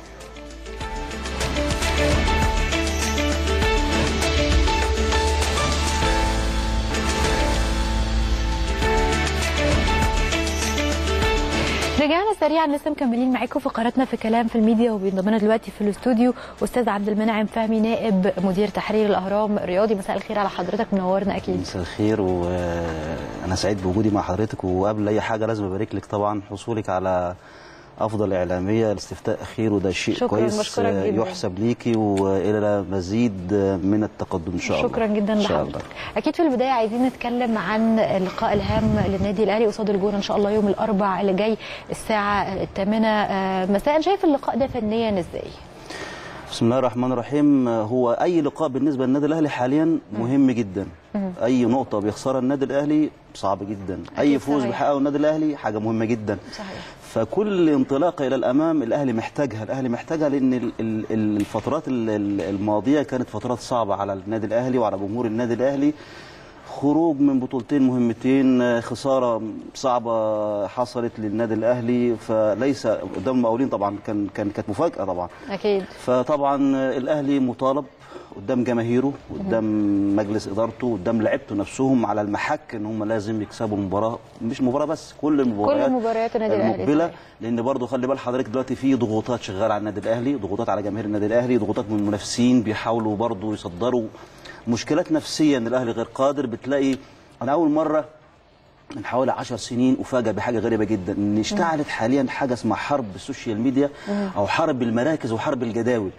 S1: رجعنا سريعا لسه مكملين معاكم فقراتنا في كلام في الميديا وبينضم لنا دلوقتي في الاستوديو استاذ عبد المنعم فهمي نائب مدير تحرير الاهرام الرياضي مساء الخير على حضرتك منورنا اكيد
S3: مساء الخير وانا سعيد بوجودي مع حضرتك وقبل اي حاجه لازم ابارك لك طبعا حصولك على افضل اعلاميه الاستفتاء خير وده شيء
S1: شكراً
S3: كويس
S1: جداً.
S3: يحسب ليكي والى مزيد من التقدم ان شاء الله
S1: شكرا جدا
S3: ان شاء الله
S1: لحضرتك اكيد في البدايه عايزين نتكلم عن اللقاء الهام للنادي الاهلي قصاد الجونه ان شاء الله يوم الاربع اللي جاي الساعه الثامنه مساء شايف اللقاء ده فنيا ازاي
S3: بسم الله الرحمن الرحيم هو اي لقاء بالنسبه للنادي الاهلي حاليا مهم جدا اي نقطه بيخسرها النادي الاهلي صعب جدا اي
S1: أكيد
S3: فوز
S1: صحيح.
S3: بيحققه النادي الاهلي حاجه مهمه جدا
S1: صحيح
S3: فكل انطلاقه الى الامام الاهلي محتاجها الاهلي محتاجها لان ال- ال- ال- الفترات ال- ال- الماضيه كانت فترات صعبه على النادي الاهلي وعلى جمهور النادي الاهلي خروج من بطولتين مهمتين خساره صعبه حصلت للنادي الاهلي فليس قدام المقاولين طبعا كان كان كانت مفاجاه طبعا
S1: اكيد
S3: فطبعا الاهلي مطالب قدام جماهيره قدام مجلس ادارته قدام لعيبته نفسهم على المحك ان هم لازم يكسبوا المباراه مش مباراه بس كل المباريات
S1: كل مباريات النادي الأهلي،
S3: المقبله
S1: صحيح.
S3: لان برضه خلي بال حضرتك دلوقتي في ضغوطات شغاله على النادي الاهلي ضغوطات على جماهير النادي الاهلي ضغوطات من المنافسين بيحاولوا برضه يصدروا مشكلات نفسيه ان الاهلي غير قادر بتلاقي انا اول مره من حوالي 10 سنين افاجئ بحاجه غريبه جدا ان اشتعلت حاليا حاجه اسمها حرب السوشيال ميديا او حرب المراكز وحرب الجداول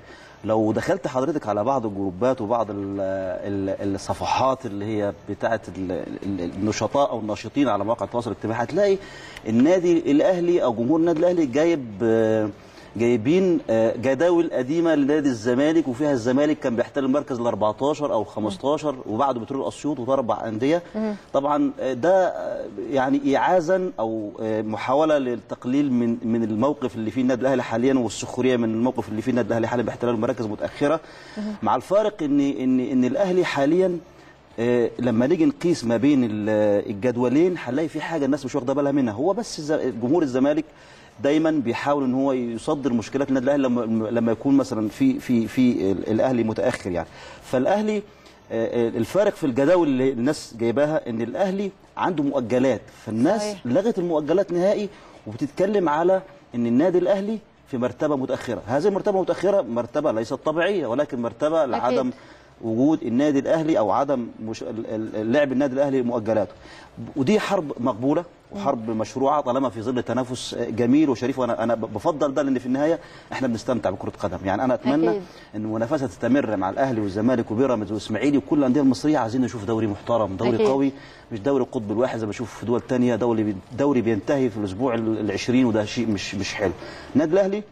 S3: لو دخلت حضرتك على بعض الجروبات وبعض ال ال الصفحات اللي هي بتاعه ال- ال- النشطاء او الناشطين على مواقع التواصل الاجتماعي هتلاقي النادي الاهلي او جمهور النادي الاهلي جايب آه، جايبين آه، جداول قديمه لنادي الزمالك وفيها الزمالك كان بيحتل المركز ال 14 او ال 15 وبعده بترول اسيوط وده اربع انديه طبعا آه، ده آه، يعني اعازا او آه، محاوله للتقليل من من الموقف اللي فيه النادي الاهلي حاليا والسخريه من الموقف اللي فيه النادي الاهلي حاليا باحتلال المراكز متاخره مع الفارق ان ان ان الاهلي حاليا آه، لما نيجي نقيس ما بين ال- الجدولين هنلاقي في حاجه الناس مش واخده بالها منها هو بس الز- جمهور الزمالك دايما بيحاول ان هو يصدر مشكلات النادي الاهلي لما لما يكون مثلا في في في ال- الاهلي متاخر يعني فالاهلي آه، آه، الفارق في الجداول اللي الناس جايباها ان الاهلي عنده مؤجلات فالناس
S1: صحيح.
S3: لغت المؤجلات نهائي وبتتكلم على ان النادي الاهلي في مرتبه متاخره هذه المرتبه المتاخره مرتبه ليست طبيعيه ولكن مرتبه لعدم وجود النادي الاهلي او عدم مش ال- ال- لعب النادي الاهلي مؤجلاته ودي حرب مقبوله وحرب مشروعه طالما في ظل تنافس جميل وشريف وانا انا بفضل ده لان في النهايه احنا بنستمتع بكره قدم يعني انا اتمنى
S1: أكيد.
S3: ان المنافسه تستمر مع الاهلي والزمالك وبيراميدز والاسماعيلي وكل الانديه المصريه عايزين نشوف دوري محترم دوري
S1: أكيد.
S3: قوي مش دوري القطب الواحد زي ما بشوف في دول تانية دوري بي- دوري بينتهي في الاسبوع ال 20 وده شيء مش مش حلو النادي الاهلي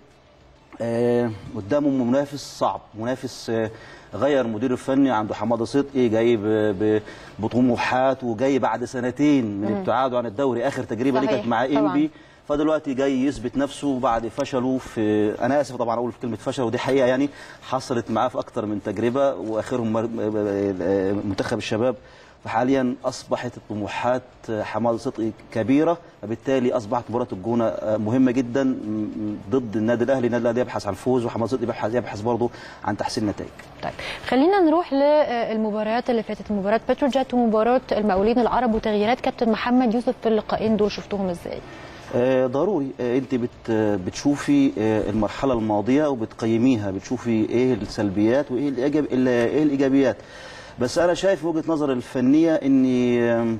S3: آه، قدامه منافس صعب منافس آه، غير مدير الفني عنده حماده صدقي جاي ب- ب- بطموحات وجاي بعد سنتين من ابتعاده عن الدوري اخر تجربه ليه
S1: صحيح،
S3: كانت مع
S1: طبعاً.
S3: انبي فدلوقتي جاي يثبت نفسه بعد فشله في انا اسف طبعا اقول في كلمه فشل ودي حقيقه يعني حصلت معاه في اكتر من تجربه واخرهم مر- منتخب الشباب فحاليا اصبحت الطموحات حماد صدقي كبيره فبالتالي اصبحت مباراه الجونه مهمه جدا م- ضد النادي الاهلي النادي الاهلي يبحث عن الفوز وحماد صدقي يبحث يبحث برضه عن تحسين النتائج
S1: طيب خلينا نروح للمباريات اللي فاتت مباراه بتروجيت ومباراه المقاولين العرب وتغييرات كابتن محمد يوسف في اللقاءين دول شفتوهم ازاي؟
S3: آه، ضروري آه، انت بت بتشوفي آه، المرحله الماضيه وبتقيميها بتشوفي ايه السلبيات وايه الإيجاب ال- ايه الايجابيات بس انا شايف وجهه نظر الفنيه ان آم،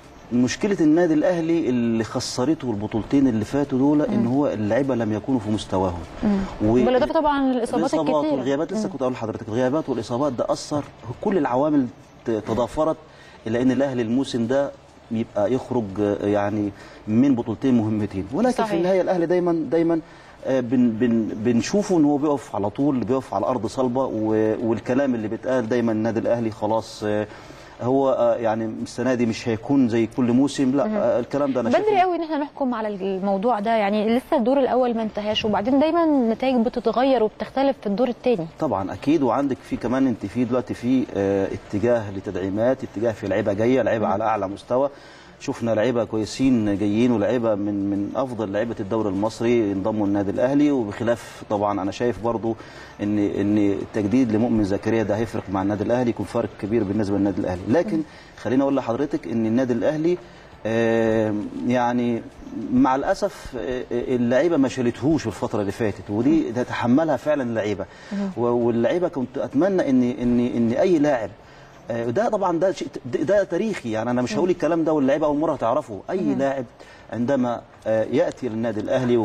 S3: مشكله النادي الاهلي اللي خسرته البطولتين اللي فاتوا دول ان هو اللعيبه لم يكونوا في مستواهم و-
S1: بالاضافه طبعا للاصابات
S3: الاصابات
S1: الكتيره
S3: والغيابات لسه كنت اقول لحضرتك الغيابات والاصابات ده اثر كل العوامل ت- تضافرت الى ان الاهلي الموسم ده يبقى يخرج آه، يعني من بطولتين مهمتين ولكن
S1: صحيح.
S3: في النهايه الاهلي دايما دايما آه، بن بن بنشوفه ان هو بيقف على طول بيقف على ارض صلبه و- والكلام اللي بيتقال دايما النادي الاهلي خلاص آه، هو آه، يعني السنه دي مش هيكون زي كل موسم لا آه، الكلام ده انا شايفه
S1: بدري قوي ان احنا نحكم على الموضوع ده يعني لسه الدور الاول ما انتهاش وبعدين دايما النتائج بتتغير وبتختلف في الدور الثاني
S3: طبعا اكيد وعندك في كمان انت في دلوقتي في آه، اتجاه لتدعيمات اتجاه في لعيبه جايه لعيبه على اعلى مستوى شفنا لعيبه كويسين جايين ولعيبه من من افضل لعيبه الدوري المصري انضموا النادي الاهلي وبخلاف طبعا انا شايف برضو ان ان التجديد لمؤمن زكريا ده هيفرق مع النادي الاهلي يكون فارق كبير بالنسبه للنادي الاهلي لكن خليني اقول لحضرتك ان النادي الاهلي آه، يعني مع الاسف آه، اللعيبه ما شالتهوش في الفتره اللي فاتت ودي تتحملها فعلا اللعيبه و- واللعيبه كنت اتمنى ان ان ان اي لاعب آه، ده طبعا ده شيء ده ده تاريخي يعني انا مش هقول الكلام ده واللعيبه اول مره تعرفه اي لاعب عندما آه، ياتي للنادي الاهلي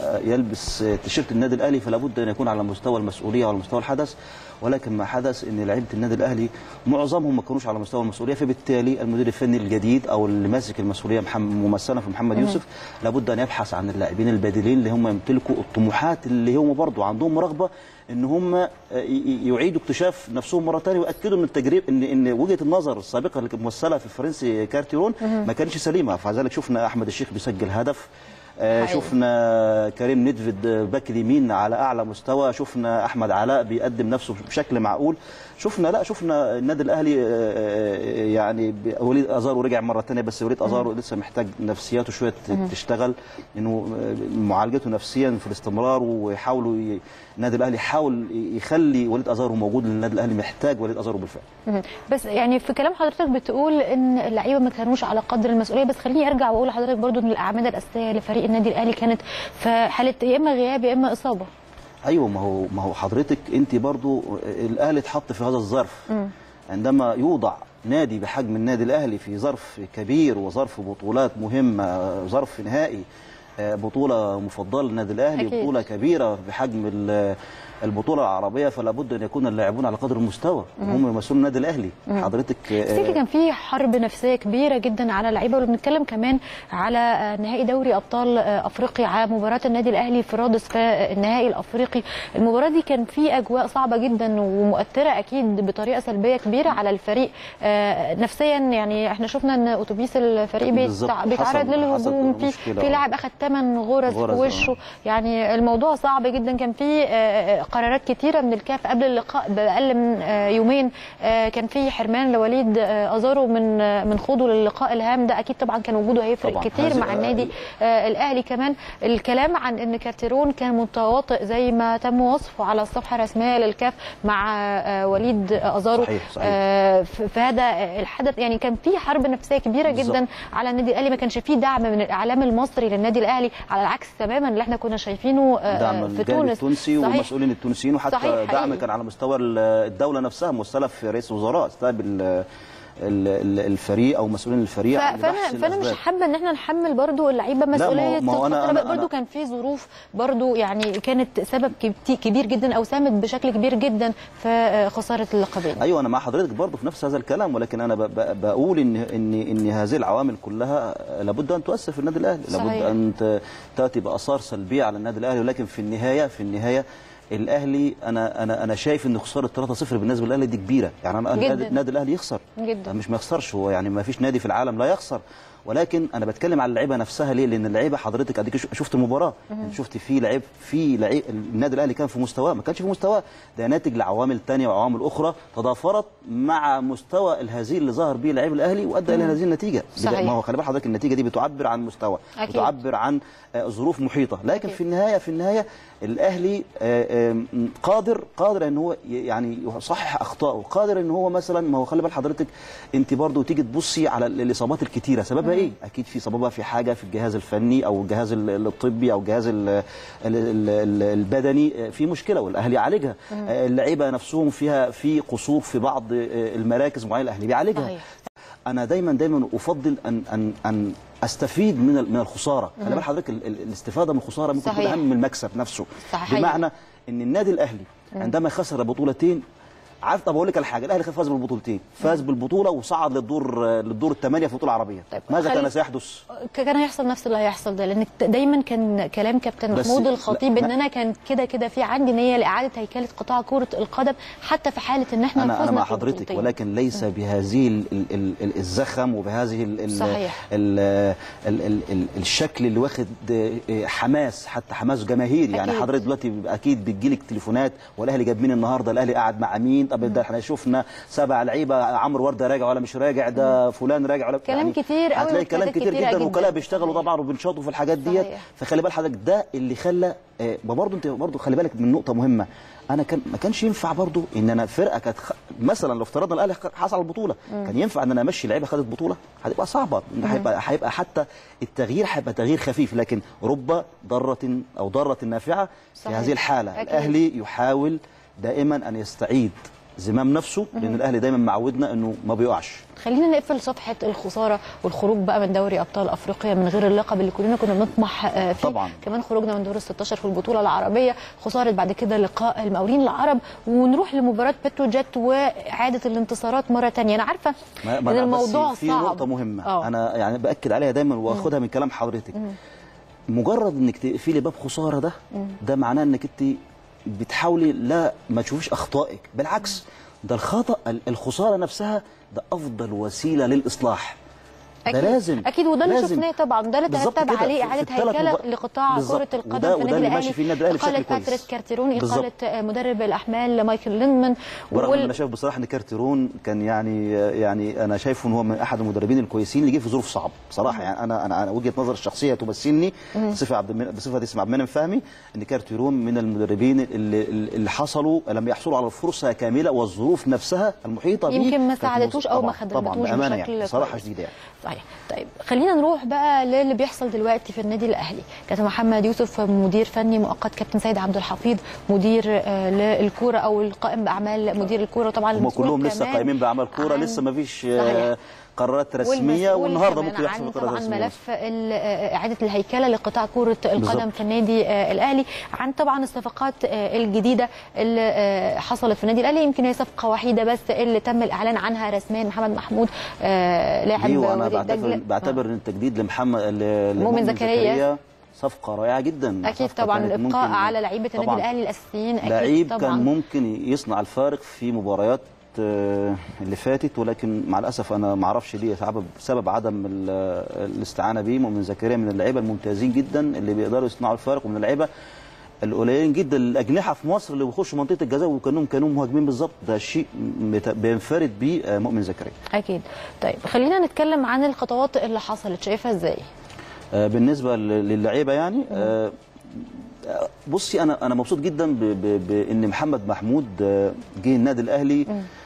S3: ويلبس آه، تيشيرت النادي الاهلي فلا بد ان يكون على مستوى المسؤوليه وعلى مستوى الحدث ولكن ما حدث ان لعيبه النادي الاهلي معظمهم ما كانوش على مستوى المسؤوليه فبالتالي المدير الفني الجديد او اللي ماسك المسؤوليه محمد ممثلا في محمد يوسف لابد ان يبحث عن اللاعبين البديلين اللي هم يمتلكوا الطموحات اللي هم برضه عندهم رغبه ان هم آه، ي- ي- يعيدوا اكتشاف نفسهم مره ثانيه وياكدوا ان التجربه ان ان وجهه النظر السابقه اللي كانت ممثله في الفرنسي كارتيرون ما كانش سليمه فلذلك شفنا احمد الشيخ بيسجل هدف آه،
S1: حقيقي.
S3: شفنا كريم ندفد آه، باك اليمين على اعلى مستوى شفنا احمد علاء بيقدم نفسه بشكل معقول شفنا لا شفنا النادي الاهلي آه، آه، يعني ب- وليد ازارو رجع مره ثانيه بس وليد ازارو لسه محتاج نفسياته شويه ت- تشتغل انه آه، معالجته نفسيا في الاستمرار ويحاولوا ي- النادي الاهلي يحاول يخلي وليد ازارو موجود لان النادي الاهلي محتاج وليد ازارو بالفعل
S1: مهم. بس يعني في كلام حضرتك بتقول ان اللعيبه ما كانوش على قدر المسؤوليه بس خليني ارجع واقول لحضرتك برضو ان الاعمده الاساسيه لفريق النادي الاهلي كانت في حاله يا اما غياب يا اما اصابه
S3: ايوه ما هو ما هو حضرتك انت برضو الاهلي اتحط في هذا الظرف عندما يوضع نادي بحجم النادي الاهلي في ظرف كبير وظرف بطولات مهمه ظرف نهائي آه، بطوله مفضله للنادي الاهلي
S1: أكيد.
S3: بطوله كبيره بحجم ال- البطوله العربيه فلا بد ان يكون اللاعبون على قدر المستوى وهم يمثلون النادي الاهلي حضرتك آه،
S1: تفتكر كان في حرب نفسيه كبيره جدا على اللعيبه وبنتكلم كمان على آه، نهائي دوري ابطال آه، افريقيا على مباراه النادي الاهلي في رادس في النهائي الافريقي المباراه دي كان في اجواء صعبه جدا ومؤثره اكيد بطريقه سلبيه كبيره على الفريق آه، نفسيا يعني احنا شفنا ان اتوبيس الفريق
S3: بالظبط.
S1: بيتع- بيتعرض
S3: حصل-
S1: للهجوم
S3: حصل
S1: في
S3: مشكلة،
S1: في
S3: آه.
S1: لاعب اخذ 8 غرز في
S3: غرز، آه.
S1: وشه يعني الموضوع صعب جدا كان في آه، قرارات كتيره من الكاف قبل اللقاء باقل من آه، يومين آه، كان في حرمان لوليد آه، ازارو من آه، من خوضه للقاء الهام ده اكيد طبعا كان وجوده هيفرق
S3: طبعاً.
S1: كتير
S3: هذا-
S1: مع النادي آه، الاهلي كمان الكلام عن ان كارتيرون كان متواطئ زي ما تم وصفه على الصفحه الرسميه للكاف مع آه، وليد ازارو
S3: صحيح، صحيح.
S1: آه، في في هذا الحدث يعني كان في حرب نفسيه كبيره
S3: بالظبط.
S1: جدا على النادي الاهلي ما كانش فيه دعم من الاعلام المصري للنادي الاهلي على العكس تماما اللي احنا كنا شايفينه آه،
S3: دعم
S1: في
S3: الجانب
S1: تونس
S3: التونسي
S1: صحيح.
S3: والمسؤولين التونسيين وحتى
S1: صحيح،
S3: دعم
S1: حقيقي.
S3: كان على مستوى ال- الدوله نفسها مستلف رئيس وزراء استقبل ال- ال- الفريق او مسؤولين الفريق
S1: ف-
S3: عن
S1: فانا
S3: بحث
S1: فانا مش
S3: الأسباب.
S1: حابه ان احنا نحمل برضو اللعيبه
S3: ما هو-
S1: مسؤوليه
S3: ما هو أنا-
S1: الخسارة.
S3: أنا-
S1: برضو
S3: أنا-
S1: كان في ظروف برضو يعني كانت سبب كبت- كبير جدا او ساهمت بشكل كبير جدا في آه، خساره اللقبين
S3: ايوه انا مع حضرتك برضه في نفس هذا الكلام ولكن انا ب- ب- بقول ان ان ان هذه العوامل كلها لابد ان تؤثر في النادي الاهلي لابد
S1: صحيح.
S3: ان ت- تاتي باثار سلبيه على النادي الاهلي ولكن في النهايه في النهايه الاهلي انا انا انا شايف ان خساره 3-0 بالنسبه للاهلي دي كبيره يعني انا
S1: جداً.
S3: النادي النادي الاهلي يخسر
S1: جدا
S3: مش ما يخسرش هو يعني ما فيش نادي في العالم لا يخسر ولكن انا بتكلم على اللعيبه نفسها ليه لان اللعيبه حضرتك اديك شو- شفت المباراه يعني شفت في لعيب في لعيب النادي الاهلي كان في مستواه ما كانش في مستواه ده ناتج لعوامل تانية وعوامل اخرى تضافرت مع مستوى الهزيل اللي ظهر به لعيب الاهلي وادى الى هذه النتيجه
S1: صحيح.
S3: ما هو خلي بال حضرتك النتيجه دي بتعبر عن مستوى
S1: أكيد.
S3: بتعبر عن آه، ظروف محيطه لكن
S1: أكيد.
S3: في النهايه في النهايه الاهلي آه، آم، قادر قادر ان هو ي- يعني يصحح اخطائه قادر ان هو مثلا ما هو خلي بال حضرتك انت برضو تيجي تبصي على ال- الاصابات الكتيره سببها ايه اكيد في سببها في حاجه في الجهاز الفني او الجهاز ال- الطبي او الجهاز ال- ال- ال- ال- البدني آه، في مشكله والاهلي يعالجها آه، اللعيبه نفسهم فيها في قصور في بعض آه، المراكز معينه الاهلي بيعالجها
S1: صحيح.
S3: انا دايما دايما افضل ان ان ان استفيد من ال- من الخساره خلي بال حضرتك ال- ال- الاستفاده من الخساره ممكن تكون
S1: صحيح.
S3: اهم من المكسب نفسه
S1: صحيح.
S3: بمعنى ان النادي الاهلي عندما خسر بطولتين عارف طب اقول لك على حاجه الاهلي كان فاز بالبطولتين فاز بالبطوله وصعد للدور للدور الثمانيه في البطوله العربيه
S1: طيب،
S3: ماذا
S1: خلي-
S3: كان سيحدث
S1: كان هيحصل نفس اللي هيحصل ده لان دايما كان كلام كابتن
S3: بس
S1: محمود
S3: لا-
S1: الخطيب ان
S3: لا.
S1: انا كان كده كده في عندي نيه لاعاده هيكله قطاع كره القدم حتى في حاله ان احنا
S3: انا انا
S1: فزنا
S3: مع
S1: في
S3: حضرتك
S1: البطولتين.
S3: ولكن ليس بهذه ال- ال- ال- ال- الزخم وبهذه ال ال
S1: صحيح.
S3: ال ال ال ال الشكل اللي واخد آه، حماس حتى حماس جماهيري يعني
S1: أكيد.
S3: حضرتك دلوقتي بيبقى اكيد بتجيلك تليفونات والاهلي جاب مين النهارده الاهلي قاعد مع مين طب ده احنا شفنا سبع لعيبه عمرو ورده راجع ولا مش راجع ده فلان راجع ولا
S1: كلام كتير قوي
S3: هتلاقي كلام
S1: وكتابات
S3: كتير
S1: كتيرة
S3: جدا
S1: جداً.
S3: وكلاء بيشتغلوا
S1: صحيح.
S3: طبعا وبنشاطوا في الحاجات ديت
S1: صحيح.
S3: فخلي بال حضرتك ده اللي خلى آه، ما برضه انت برضه خلي بالك من نقطه مهمه انا كان ما كانش ينفع برضه ان انا فرقه كانت خ... مثلا لو افترضنا الاهلي حصل على البطوله كان ينفع ان انا امشي لعيبه خدت بطوله هتبقى صعبه هيبقى هيبقى حتى التغيير هيبقى تغيير خفيف لكن رب ضاره او ضاره نافعه في
S1: صحيح.
S3: هذه الحاله
S1: أكيد.
S3: الاهلي يحاول دائما ان يستعيد زمام نفسه لان الاهلي دايما معودنا انه ما بيقعش
S1: خلينا نقفل صفحه الخساره والخروج بقى من دوري ابطال افريقيا من غير اللقب اللي كلنا كنا بنطمح آه، فيه
S3: طبعاً.
S1: كمان خروجنا من دور ال 16 في البطوله العربيه خساره بعد كده لقاء المقاولين العرب ونروح لمباراه بتروجيت واعاده الانتصارات مره ثانيه انا عارفه
S3: ما
S1: ان
S3: ما أنا
S1: الموضوع
S3: بس في
S1: صعب
S3: نقطة مهمة
S1: آه.
S3: أنا يعني بأكد عليها دايما وآخدها من كلام حضرتك مجرد إنك تقفلي باب خسارة ده ده معناه إنك أنت بتحاولي لا ما تشوفيش أخطائك بالعكس ده الخطأ ال- الخسارة نفسها ده أفضل وسيلة للإصلاح ده
S1: أكيد.
S3: لازم
S1: اكيد وده اللي
S3: لازم.
S1: شفناه طبعا ده اللي
S3: بالظبط
S1: ترتب
S3: كده.
S1: عليه
S3: في
S1: اعاده
S3: الثلاث
S1: هيكله
S3: مبار-
S1: لقطاع
S3: بالظبط.
S1: كره القدم
S3: وده-
S1: في
S3: وده
S1: النادي
S3: اللي
S1: الاهلي
S3: ماشي فيه النادي الأهلي بشكل
S1: اقاله
S3: كويس.
S1: باتريس كارتيرون
S3: بالظبط.
S1: اقاله مدرب الاحمال مايكل ليندمان
S3: برغم
S1: وال-
S3: ان انا شايف بصراحه ان كارتيرون كان يعني يعني انا شايفه ان هو من احد المدربين الكويسين اللي جه في ظروف صعبه بصراحه يعني انا انا انا وجهه نظري الشخصيه تمثلني بصفه عبد المن... بصفه اسم عبد المنعم فهمي ان كارتيرون من المدربين اللي, اللي حصلوا لم يحصلوا على الفرصه كامله والظروف نفسها المحيطه به
S1: يمكن ما
S3: كانت
S1: ساعدتوش او ما
S3: طبعاً- طبعا
S1: خدمتوش
S3: بامانه
S1: بشكل
S3: يعني صراحه
S1: كويس.
S3: شديده يعني
S1: صحيح طيب خلينا نروح بقى للي بيحصل دلوقتي في النادي الاهلي كابتن محمد يوسف مدير فني مؤقت كابتن سيد عبد الحفيظ مدير آه، للكوره او القائم باعمال مدير الكوره طبعا
S3: هم
S1: المسؤول
S3: كلهم لسه
S1: كمان
S3: قايمين باعمال كوره
S1: عن-
S3: لسه ما فيش
S1: صحيح.
S3: قرارات رسميه
S1: والمسؤول
S3: والنهارده
S1: كمان
S3: ممكن يحصل
S1: عن
S3: قرارات
S1: طبعا
S3: رسميه
S1: ملف ال- آه، اعاده الهيكله لقطاع كره القدم
S3: بالظبط.
S1: في النادي آه، الاهلي عن طبعا الصفقات آه، الجديده اللي آه، حصلت في النادي الاهلي يمكن هي صفقه وحيده بس اللي تم الاعلان عنها رسميا محمد محمود آه، لاعب
S3: دي وانا
S1: وادي
S3: بعتبر
S1: دجلة.
S3: بعتبر ان التجديد لمحمد ل-
S1: مؤمن
S3: لمؤمن
S1: زكريا.
S3: صفقه رائعه جدا
S1: اكيد
S3: صفقة
S1: طبعا
S3: كانت
S1: الابقاء
S3: ممكن-
S1: على لعيبه النادي
S3: طبعاً.
S1: الاهلي الاساسيين اكيد
S3: لعيب
S1: طبعا
S3: كان ممكن يصنع الفارق في مباريات آه، اللي فاتت ولكن مع الاسف انا ما اعرفش ليه سبب سبب عدم ال- الاستعانه بيه مؤمن زكريا من اللعيبه الممتازين جدا اللي بيقدروا يصنعوا الفارق ومن اللعيبه القليلين جدا الاجنحه في مصر اللي بيخشوا منطقه الجزاء وكانهم كانوا مهاجمين بالظبط ده شيء مت- بينفرد بيه آه، مؤمن زكريا
S1: اكيد طيب خلينا نتكلم عن الخطوات اللي حصلت شايفها ازاي
S3: آه، بالنسبه لل- للعيبه يعني آه، آه، بصي انا انا مبسوط جدا ب- ب- بان محمد محمود آه، جه النادي الاهلي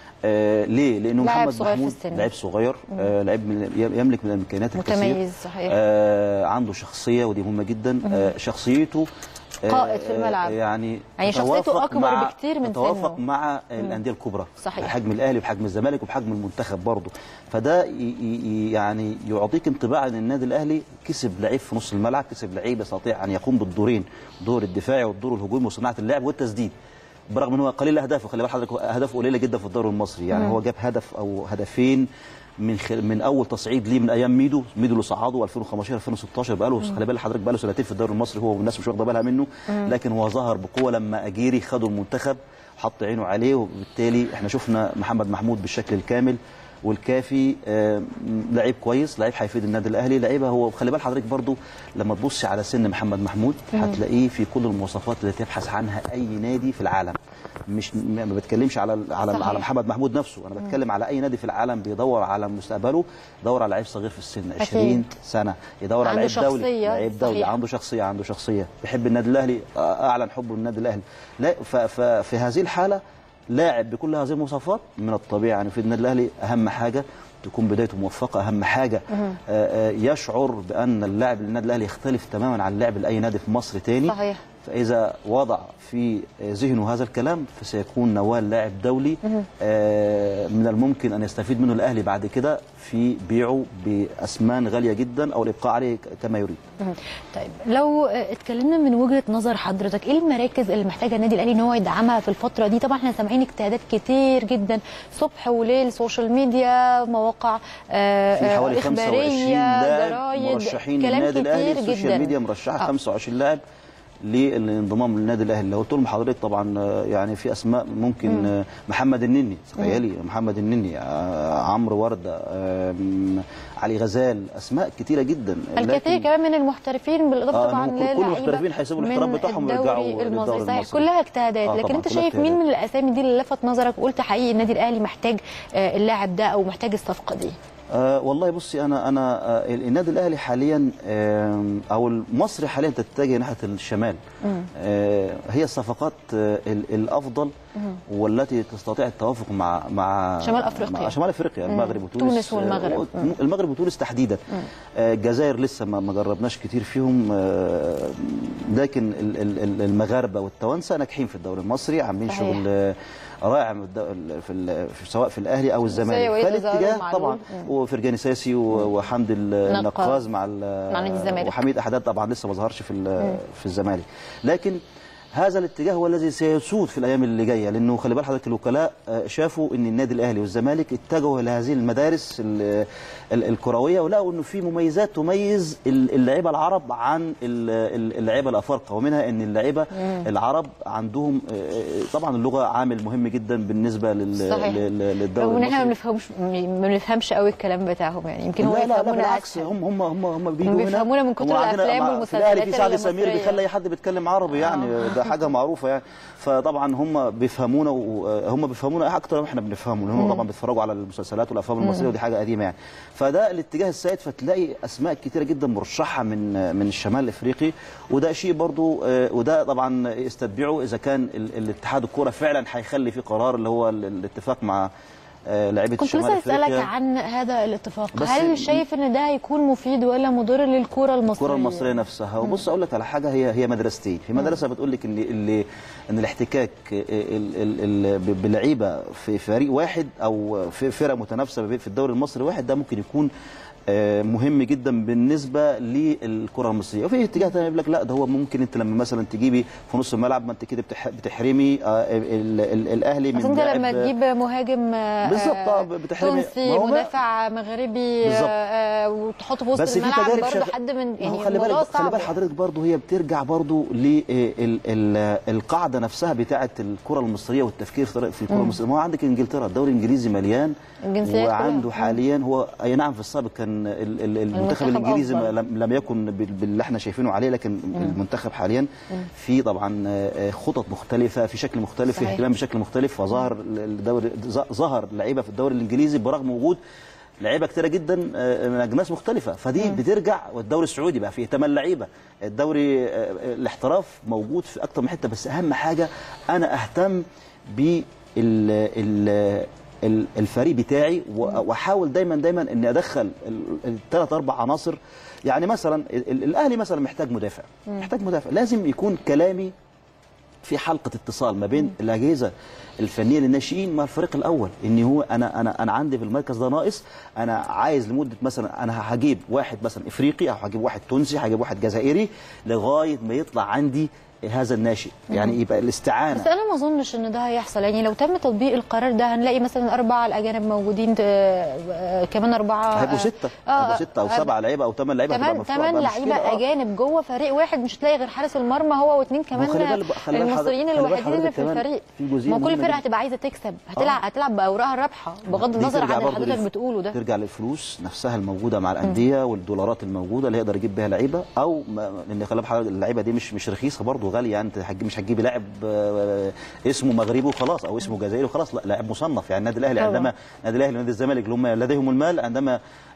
S3: آه ليه؟ لانه
S1: لاعب
S3: محمد
S1: صغير في
S3: محمود
S1: السن.
S3: لعيب صغير آه لعيب من يملك من الامكانيات الكثير
S1: متميز صحيح
S3: آه عنده شخصيه ودي مهمه جدا آه شخصيته آه،
S1: قائد في الملعب.
S3: يعني
S1: يعني شخصيته
S3: تتوافق
S1: أكبر
S3: مع-
S1: بكتير من
S3: تتوافق
S1: سنه.
S3: مع الانديه الكبرى
S1: صحيح.
S3: بحجم الاهلي وبحجم الزمالك وبحجم المنتخب برضه فده ي- ي- يعني يعطيك انطباع ان النادي الاهلي كسب لعيب في نص الملعب كسب لعيب يستطيع ان يقوم بالدورين دور الدفاعي والدور الهجومي وصناعه اللعب والتسديد برغم ان هو قليل اهدافه خلي بالك حضرتك اهدافه قليله جدا في الدوري المصري يعني هو جاب هدف او هدفين من خل... من اول تصعيد ليه من ايام ميدو ميدو اللي صعده 2015 2016 بقى له خلي بالك حضرتك بقى له سنتين في الدوري المصري هو والناس مش واخده بالها منه لكن هو ظهر بقوه لما اجيري خدوا المنتخب حط عينه عليه وبالتالي احنا شفنا محمد محمود بالشكل الكامل والكافي آه، لعيب كويس لعيب هيفيد النادي الاهلي لعيبه هو خلي بال حضرتك برضو لما تبصي على سن محمد محمود هتلاقيه في كل المواصفات اللي تبحث عنها اي نادي في العالم مش ما ما بتكلمش على على
S1: صحيح.
S3: على محمد محمود نفسه انا بتكلم على اي نادي في العالم بيدور على مستقبله يدور على لعيب صغير في السن 20
S1: أكيد.
S3: سنه يدور على
S1: عنده
S3: لعيب دولي
S1: شخصية،
S3: لعيب دولي
S1: صحيح.
S3: عنده شخصيه عنده شخصيه بيحب النادي الاهلي آه، اعلن حبه للنادي الاهلي لا ف- ففي هذه الحاله لاعب بكل هذه المواصفات من الطبيعي يعني في النادي الاهلي اهم حاجه تكون بدايته موفقه اهم حاجه آه، آه، يشعر بان اللاعب للنادي الاهلي يختلف تماما عن اللاعب لاي نادي في مصر تاني
S1: صحيح.
S3: فاذا وضع في ذهنه هذا الكلام فسيكون نوال لاعب دولي آه، من الممكن ان يستفيد منه الاهلي بعد كده في بيعه باثمان غاليه جدا او الابقاء عليه كما يريد
S1: مم. طيب لو آه، اتكلمنا من وجهه نظر حضرتك ايه المراكز اللي محتاجه النادي الاهلي ان هو يدعمها في الفتره دي طبعا احنا سامعين اجتهادات كتير جدا صبح وليل سوشيال ميديا مواقع آه،
S3: في
S1: آه،
S3: حوالي 25
S1: اخباريه
S3: لاعب
S1: جرايد
S3: مرشحين
S1: كلام
S3: للنادي الاهلي
S1: كتير
S3: السوشيال
S1: جدا
S3: ميديا مرشحه
S1: آه.
S3: 25 لاعب للانضمام للنادي الاهلي لو قلت لهم حضرتك طبعا آه، يعني في اسماء ممكن آه، محمد النني تخيلي محمد النني آه، عمرو ورده آم، علي غزال اسماء كتيره جدا
S1: الكثير
S3: لكن-
S1: كمان من المحترفين بالاضافه
S3: آه،
S1: طبعا
S3: إنه كل- كل
S1: للعيبة
S3: المحترفين هيسيبوا الاحتراف
S1: من
S3: بتاعهم
S1: الدوري
S3: ويرجعوا
S1: المصري
S3: للدوري
S1: صحيح
S3: المصري.
S1: كلها اجتهادات
S3: آه،
S1: لكن
S3: طبعاً،
S1: انت
S3: كلها
S1: شايف مين
S3: اجتهادات.
S1: من الاسامي دي اللي لفت نظرك وقلت حقيقي النادي الاهلي محتاج آه، اللاعب ده او محتاج الصفقه دي
S3: آه والله بصي انا انا آه النادي الاهلي حاليا آه او مصر حاليا تتجه ناحيه الشمال آه هي الصفقات آه ال- الافضل والتي تستطيع التوافق مع مع
S1: شمال أفريقيا.
S3: مع شمال افريقيا المغرب وتونس
S1: تونس والمغرب.
S3: آه، المغرب وتونس تحديدا آه الجزائر لسه ما ما جربناش كتير فيهم آه لكن ال- ال- ال- المغاربه والتوانسه ناجحين في الدوري المصري عاملين
S1: صحيح.
S3: شغل آه، رائع من الد- في ال- في- سواء في الاهلي او الزمالك
S1: وليد
S3: فالاتجاه
S1: أزارو ومعلول.
S3: طبعا وفرجاني ساسي و- وحمدي النقاز مع ال-
S1: مع نادي الزمالك.
S3: وحميد احداد طبعا لسه ما ظهرش في ال- في الزمالك لكن هذا الاتجاه هو الذي سيسود في الايام اللي جايه لانه خلي بال حضرتك الوكلاء آه، شافوا ان النادي الاهلي والزمالك اتجهوا الى هذه المدارس ال- ال- الكرويه ولقوا انه في مميزات تميز ال- اللعيبه العرب عن ال- ال- اللعيبه الافارقه ومنها ان اللعيبه العرب عندهم آه، آه، طبعا اللغه عامل مهم جدا بالنسبه لل-
S1: صحيح.
S3: لل- للدوري
S1: رغم ان احنا ما
S3: المصري
S1: بنفهمش ما بنفهمش قوي الكلام بتاعهم يعني يمكن هو
S3: لا لا لا
S1: يفهمونا
S3: بالعكس
S1: أسهل.
S3: هم هم هم هم بيجوا
S1: هم
S3: هنا
S1: بيفهمونا من كتر
S3: هم عندنا
S1: الأفلام
S3: مع-
S1: والمسلسلات
S3: في الأهلي في سعد سمير
S1: المصرية.
S3: بيخلي اي حد بيتكلم عربي يعني ده حاجه معروفه يعني فطبعا هم بيفهمونا وهم بيفهمونا اكتر ما احنا بنفهمهم لان هم طبعا بيتفرجوا على المسلسلات والافلام المصريه ودي حاجه قديمه يعني فده الاتجاه السائد فتلاقي اسماء كتيره جدا مرشحه من من الشمال الافريقي وده شيء برضو آه، وده طبعا يستتبعه اذا كان ال- الاتحاد الكوره فعلا هيخلي في قرار اللي هو ال- الاتفاق مع آه، لعيبه
S1: كنت
S3: شمال
S1: لسه اسالك
S3: افريقيا
S1: عن هذا الاتفاق
S3: بس
S1: هل
S3: ال-
S1: شايف ان ده هيكون مفيد ولا مضر للكره المصريه
S3: الكره المصريه نفسها وبص اقول لك على حاجه هي هي مدرستين في مدرسه بتقول لك ان اللي ان الاحتكاك ال- ال- ال- ب- بلعيبه في فريق واحد او في فرقه متنافسه في الدوري المصري واحد ده ممكن يكون آه، مهم جدا بالنسبه للكره المصريه وفي اتجاه تاني يقول لك لا ده هو ممكن انت لما مثلا تجيبي في نص الملعب ما انت كده بتح- بتحرمي آه، ال- ال- الاهلي
S1: بس
S3: من
S1: انت
S3: لاعب-
S1: لما تجيب مهاجم آه،
S3: بالظبط،
S1: آه،
S3: آه، بتحرمي-
S1: تونسي
S3: ما هو ما-
S1: مدافع مغربي
S3: بالظبط.
S1: آه، آه، وتحطه في وسط
S3: بس في
S1: الملعب
S3: تجارب
S1: برضه
S3: شغ-
S1: حد من
S3: ما هو
S1: يعني
S3: خلي
S1: الموضوع
S3: بالك خلي
S1: صعب
S3: بال حضرتك برضه هي بترجع برضه للقاعده نفسها بتاعه الكره المصريه والتفكير في طريقة- في الكره المصريه ما هو عندك انجلترا الدوري الانجليزي مليان
S1: الجنسيات
S3: وعنده
S1: كلها.
S3: حاليا هو اي نعم في السابق كان ال- ال- المنتخب
S1: المنتخب
S3: الانجليزي ما
S1: أفضل.
S3: لم لم يكن بال- باللي احنا شايفينه عليه لكن المنتخب حاليا في طبعا آه، خطط مختلفه في شكل مختلف في
S1: صحيح.
S3: اهتمام بشكل مختلف فظهر الدوري ظ- ظهر لعيبه في الدوري الانجليزي برغم وجود لعيبه كتيره جدا آه، من اجناس مختلفه فدي بترجع والدوري السعودي بقى فيه ثمان لعيبه الدوري آه، الاحتراف موجود في اكتر من حته بس اهم حاجه انا اهتم بال ال- ال- الفريق بتاعي و- واحاول دايما دايما اني ادخل الثلاث اربع عناصر يعني مثلا ال- ال- الاهلي مثلا محتاج مدافع محتاج مدافع لازم يكون كلامي في حلقه اتصال ما بين الاجهزه الفنيه للناشئين مع الفريق الاول ان هو انا انا انا عندي في المركز ده ناقص انا عايز لمده مثلا انا هجيب واحد مثلا افريقي او هجيب واحد تونسي هجيب واحد جزائري لغايه ما يطلع عندي هذا الناشئ يعني يبقى الاستعانه
S1: بس انا ما اظنش ان ده هيحصل يعني لو تم تطبيق القرار ده هنلاقي مثلا اربعه الاجانب موجودين آه، آه، كمان اربعه
S3: هيبقوا
S1: آه،
S3: سته
S1: آه،
S3: هيبقوا سته او
S1: آه،
S3: سبعه لعيبه او ثمان لعيبه هتبقى
S1: كمان
S3: مفتوحة
S1: كمان
S3: بقى
S1: لعيبه
S3: مشكلة. آه.
S1: اجانب جوه فريق واحد مش هتلاقي غير حارس المرمى هو واثنين كمان
S3: خلي بالك بقى- خلي بالك
S1: المصريين
S3: حضرتك- خلي بالك
S1: الوحيدين اللي
S3: حضرتك
S1: في
S3: كمان
S1: الفريق
S3: في جزئية
S1: ما كل
S3: مهمة
S1: فرقه
S3: جدا.
S1: هتبقى عايزه تكسب هتلعب هتلعب باوراقها الرابحه بغض
S3: دي
S1: النظر
S3: ترجع
S1: عن اللي
S3: برضه
S1: حضرتك
S3: للف-
S1: بتقوله ده
S3: ترجع للفلوس نفسها الموجوده مع الانديه والدولارات الموجوده اللي يقدر يجيب بيها لعيبه او ما لان خلي بالك حضرتك اللعيبه دي مش مش رخيصه برضه غاليه يعني انت هتجيب- مش هتجيبي لاعب آه، اسمه مغربي وخلاص او اسمه جزائري وخلاص لا لاعب مصنف يعني النادي الاهلي
S1: طبعا.
S3: عندما النادي الاهلي ونادي الزمالك اللي هم لديهم المال عندما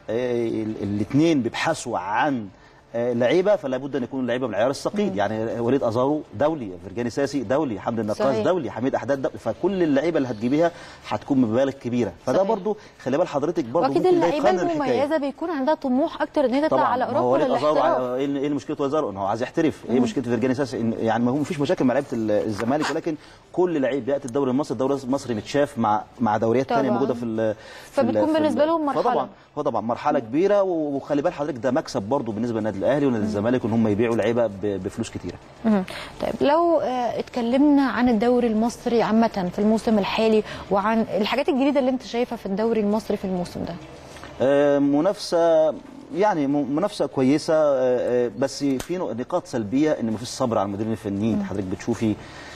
S3: الاثنين بيبحثوا عن آه، لعيبه فلا بد ان يكونوا لعيبه من العيار الثقيل يعني وليد ازارو دولي فرجاني ساسي دولي حمد النقاش
S1: صحيح.
S3: دولي حميد احداد دولي فكل اللعيبه اللي هتجيبيها هتكون بمبالغ كبيره فده
S1: صحيح.
S3: برضو خلي بال حضرتك برضو
S1: واكيد
S3: ممكن ده
S1: اللعيبه
S3: يقنن الحكايه
S1: المميزه بيكون عندها طموح اكتر ان هي تطلع
S3: طبعا
S1: على
S3: ما هو
S1: اوروبا
S3: وليد ازارو
S1: للاحتراف
S3: ع- ايه ايه مشكله ازارو ان هو عايز يحترف ايه مشكله فرجاني ساسي إن- يعني ما هو مفيش مشاكل مع لعيبه ال- الزمالك ولكن كل لعيب بياتي الدوري المصري الدوري المصري متشاف مع مع دوريات ثانيه
S1: طبعا.
S3: موجوده في ال في ال-
S1: فبتكون
S3: في ال-
S1: بالنسبة لهم مرحلة.
S3: فطبعا هو طبعا مرحله كبيره و- وخلي بال حضرتك ده مكسب برضو بالنسبه للنادي الاهلي ونادي الزمالك ان هم يبيعوا لعيبه ب- بفلوس كتيره
S1: مهم. طيب لو آه، اتكلمنا عن الدوري المصري عامة في الموسم الحالي وعن الحاجات الجديدة اللي انت شايفها في الدوري المصري في الموسم ده
S3: آه، منافسه يعني م- منافسه كويسه آه، آه، بس في نق- نقاط سلبيه ان مفيش صبر على المديرين الفنيين حضرتك بتشوفي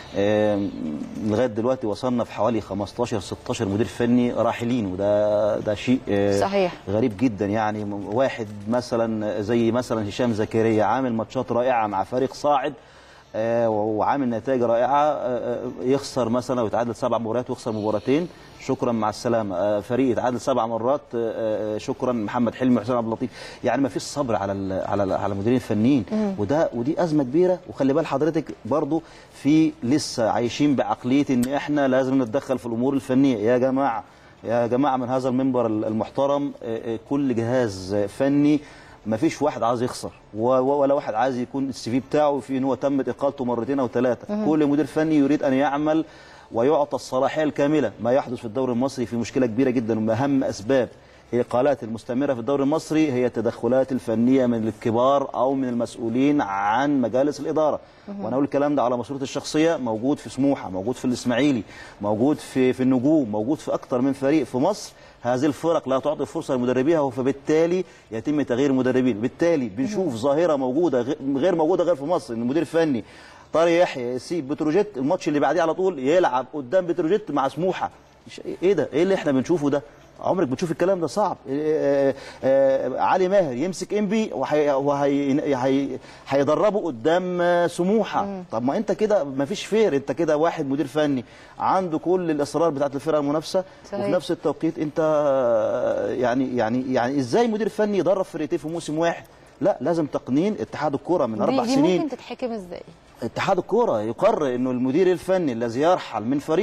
S3: آه، لغايه دلوقتي وصلنا في حوالي 15 16 مدير فني راحلين وده ده شيء آه،
S1: صحيح.
S3: غريب جدا يعني م- واحد مثلا زي مثلا هشام زكريا عامل ماتشات رائعه مع فريق صاعد آه، وعامل نتائج رائعه آه، آه، يخسر مثلا ويتعادل سبع مباريات ويخسر مباراتين شكرا مع السلامه آه، فريق يتعادل سبع مرات آه، آه، شكرا محمد حلمي وحسين عبد اللطيف يعني ما فيش صبر على ال على ال على المديرين الفنيين وده ودي ازمه كبيره وخلي بال حضرتك برضو في لسه عايشين بعقليه ان احنا لازم نتدخل في الامور الفنيه يا جماعه يا جماعه من هذا المنبر المحترم آه، آه، كل جهاز فني ما فيش واحد عايز يخسر و- و- ولا واحد عايز يكون السي في بتاعه في ان هو تمت اقالته مرتين او ثلاثه كل مدير فني يريد ان يعمل ويعطى الصلاحيه الكامله ما يحدث في الدوري المصري في مشكله كبيره جدا ومن اهم اسباب الاقالات المستمره في الدوري المصري هي التدخلات الفنيه من الكبار او من المسؤولين عن مجالس الاداره وانا اقول الكلام ده على مسؤوليتي الشخصيه موجود في سموحه موجود في الاسماعيلي موجود في في النجوم موجود في اكثر من فريق في مصر هذه الفرق لا تعطي فرصه لمدربيها فبالتالي يتم تغيير المدربين بالتالي بنشوف ظاهره موجوده غ- غير موجوده غير في مصر ان المدير الفني طارق يحيى يسيب بتروجيت الماتش اللي بعديه على طول يلعب قدام بتروجيت مع سموحه مش- ايه ده ايه اللي احنا بنشوفه ده عمرك بتشوف الكلام ده صعب آه، آه، علي ماهر يمسك انبي وهي- وهي- هي- هيدربه قدام آه، سموحه طب ما انت كده ما فيش فير انت كده واحد مدير فني عنده كل الاصرار بتاعت الفرقه المنافسه
S1: صحيح.
S3: وفي نفس التوقيت انت آه، يعني يعني يعني ازاي مدير فني يدرب فرقتين في موسم واحد لا لازم تقنين اتحاد الكره من اربع
S1: دي, دي
S3: سنين
S1: ممكن تتحكم ازاي
S3: اتحاد الكوره يقرر انه المدير الفني الذي يرحل من فريق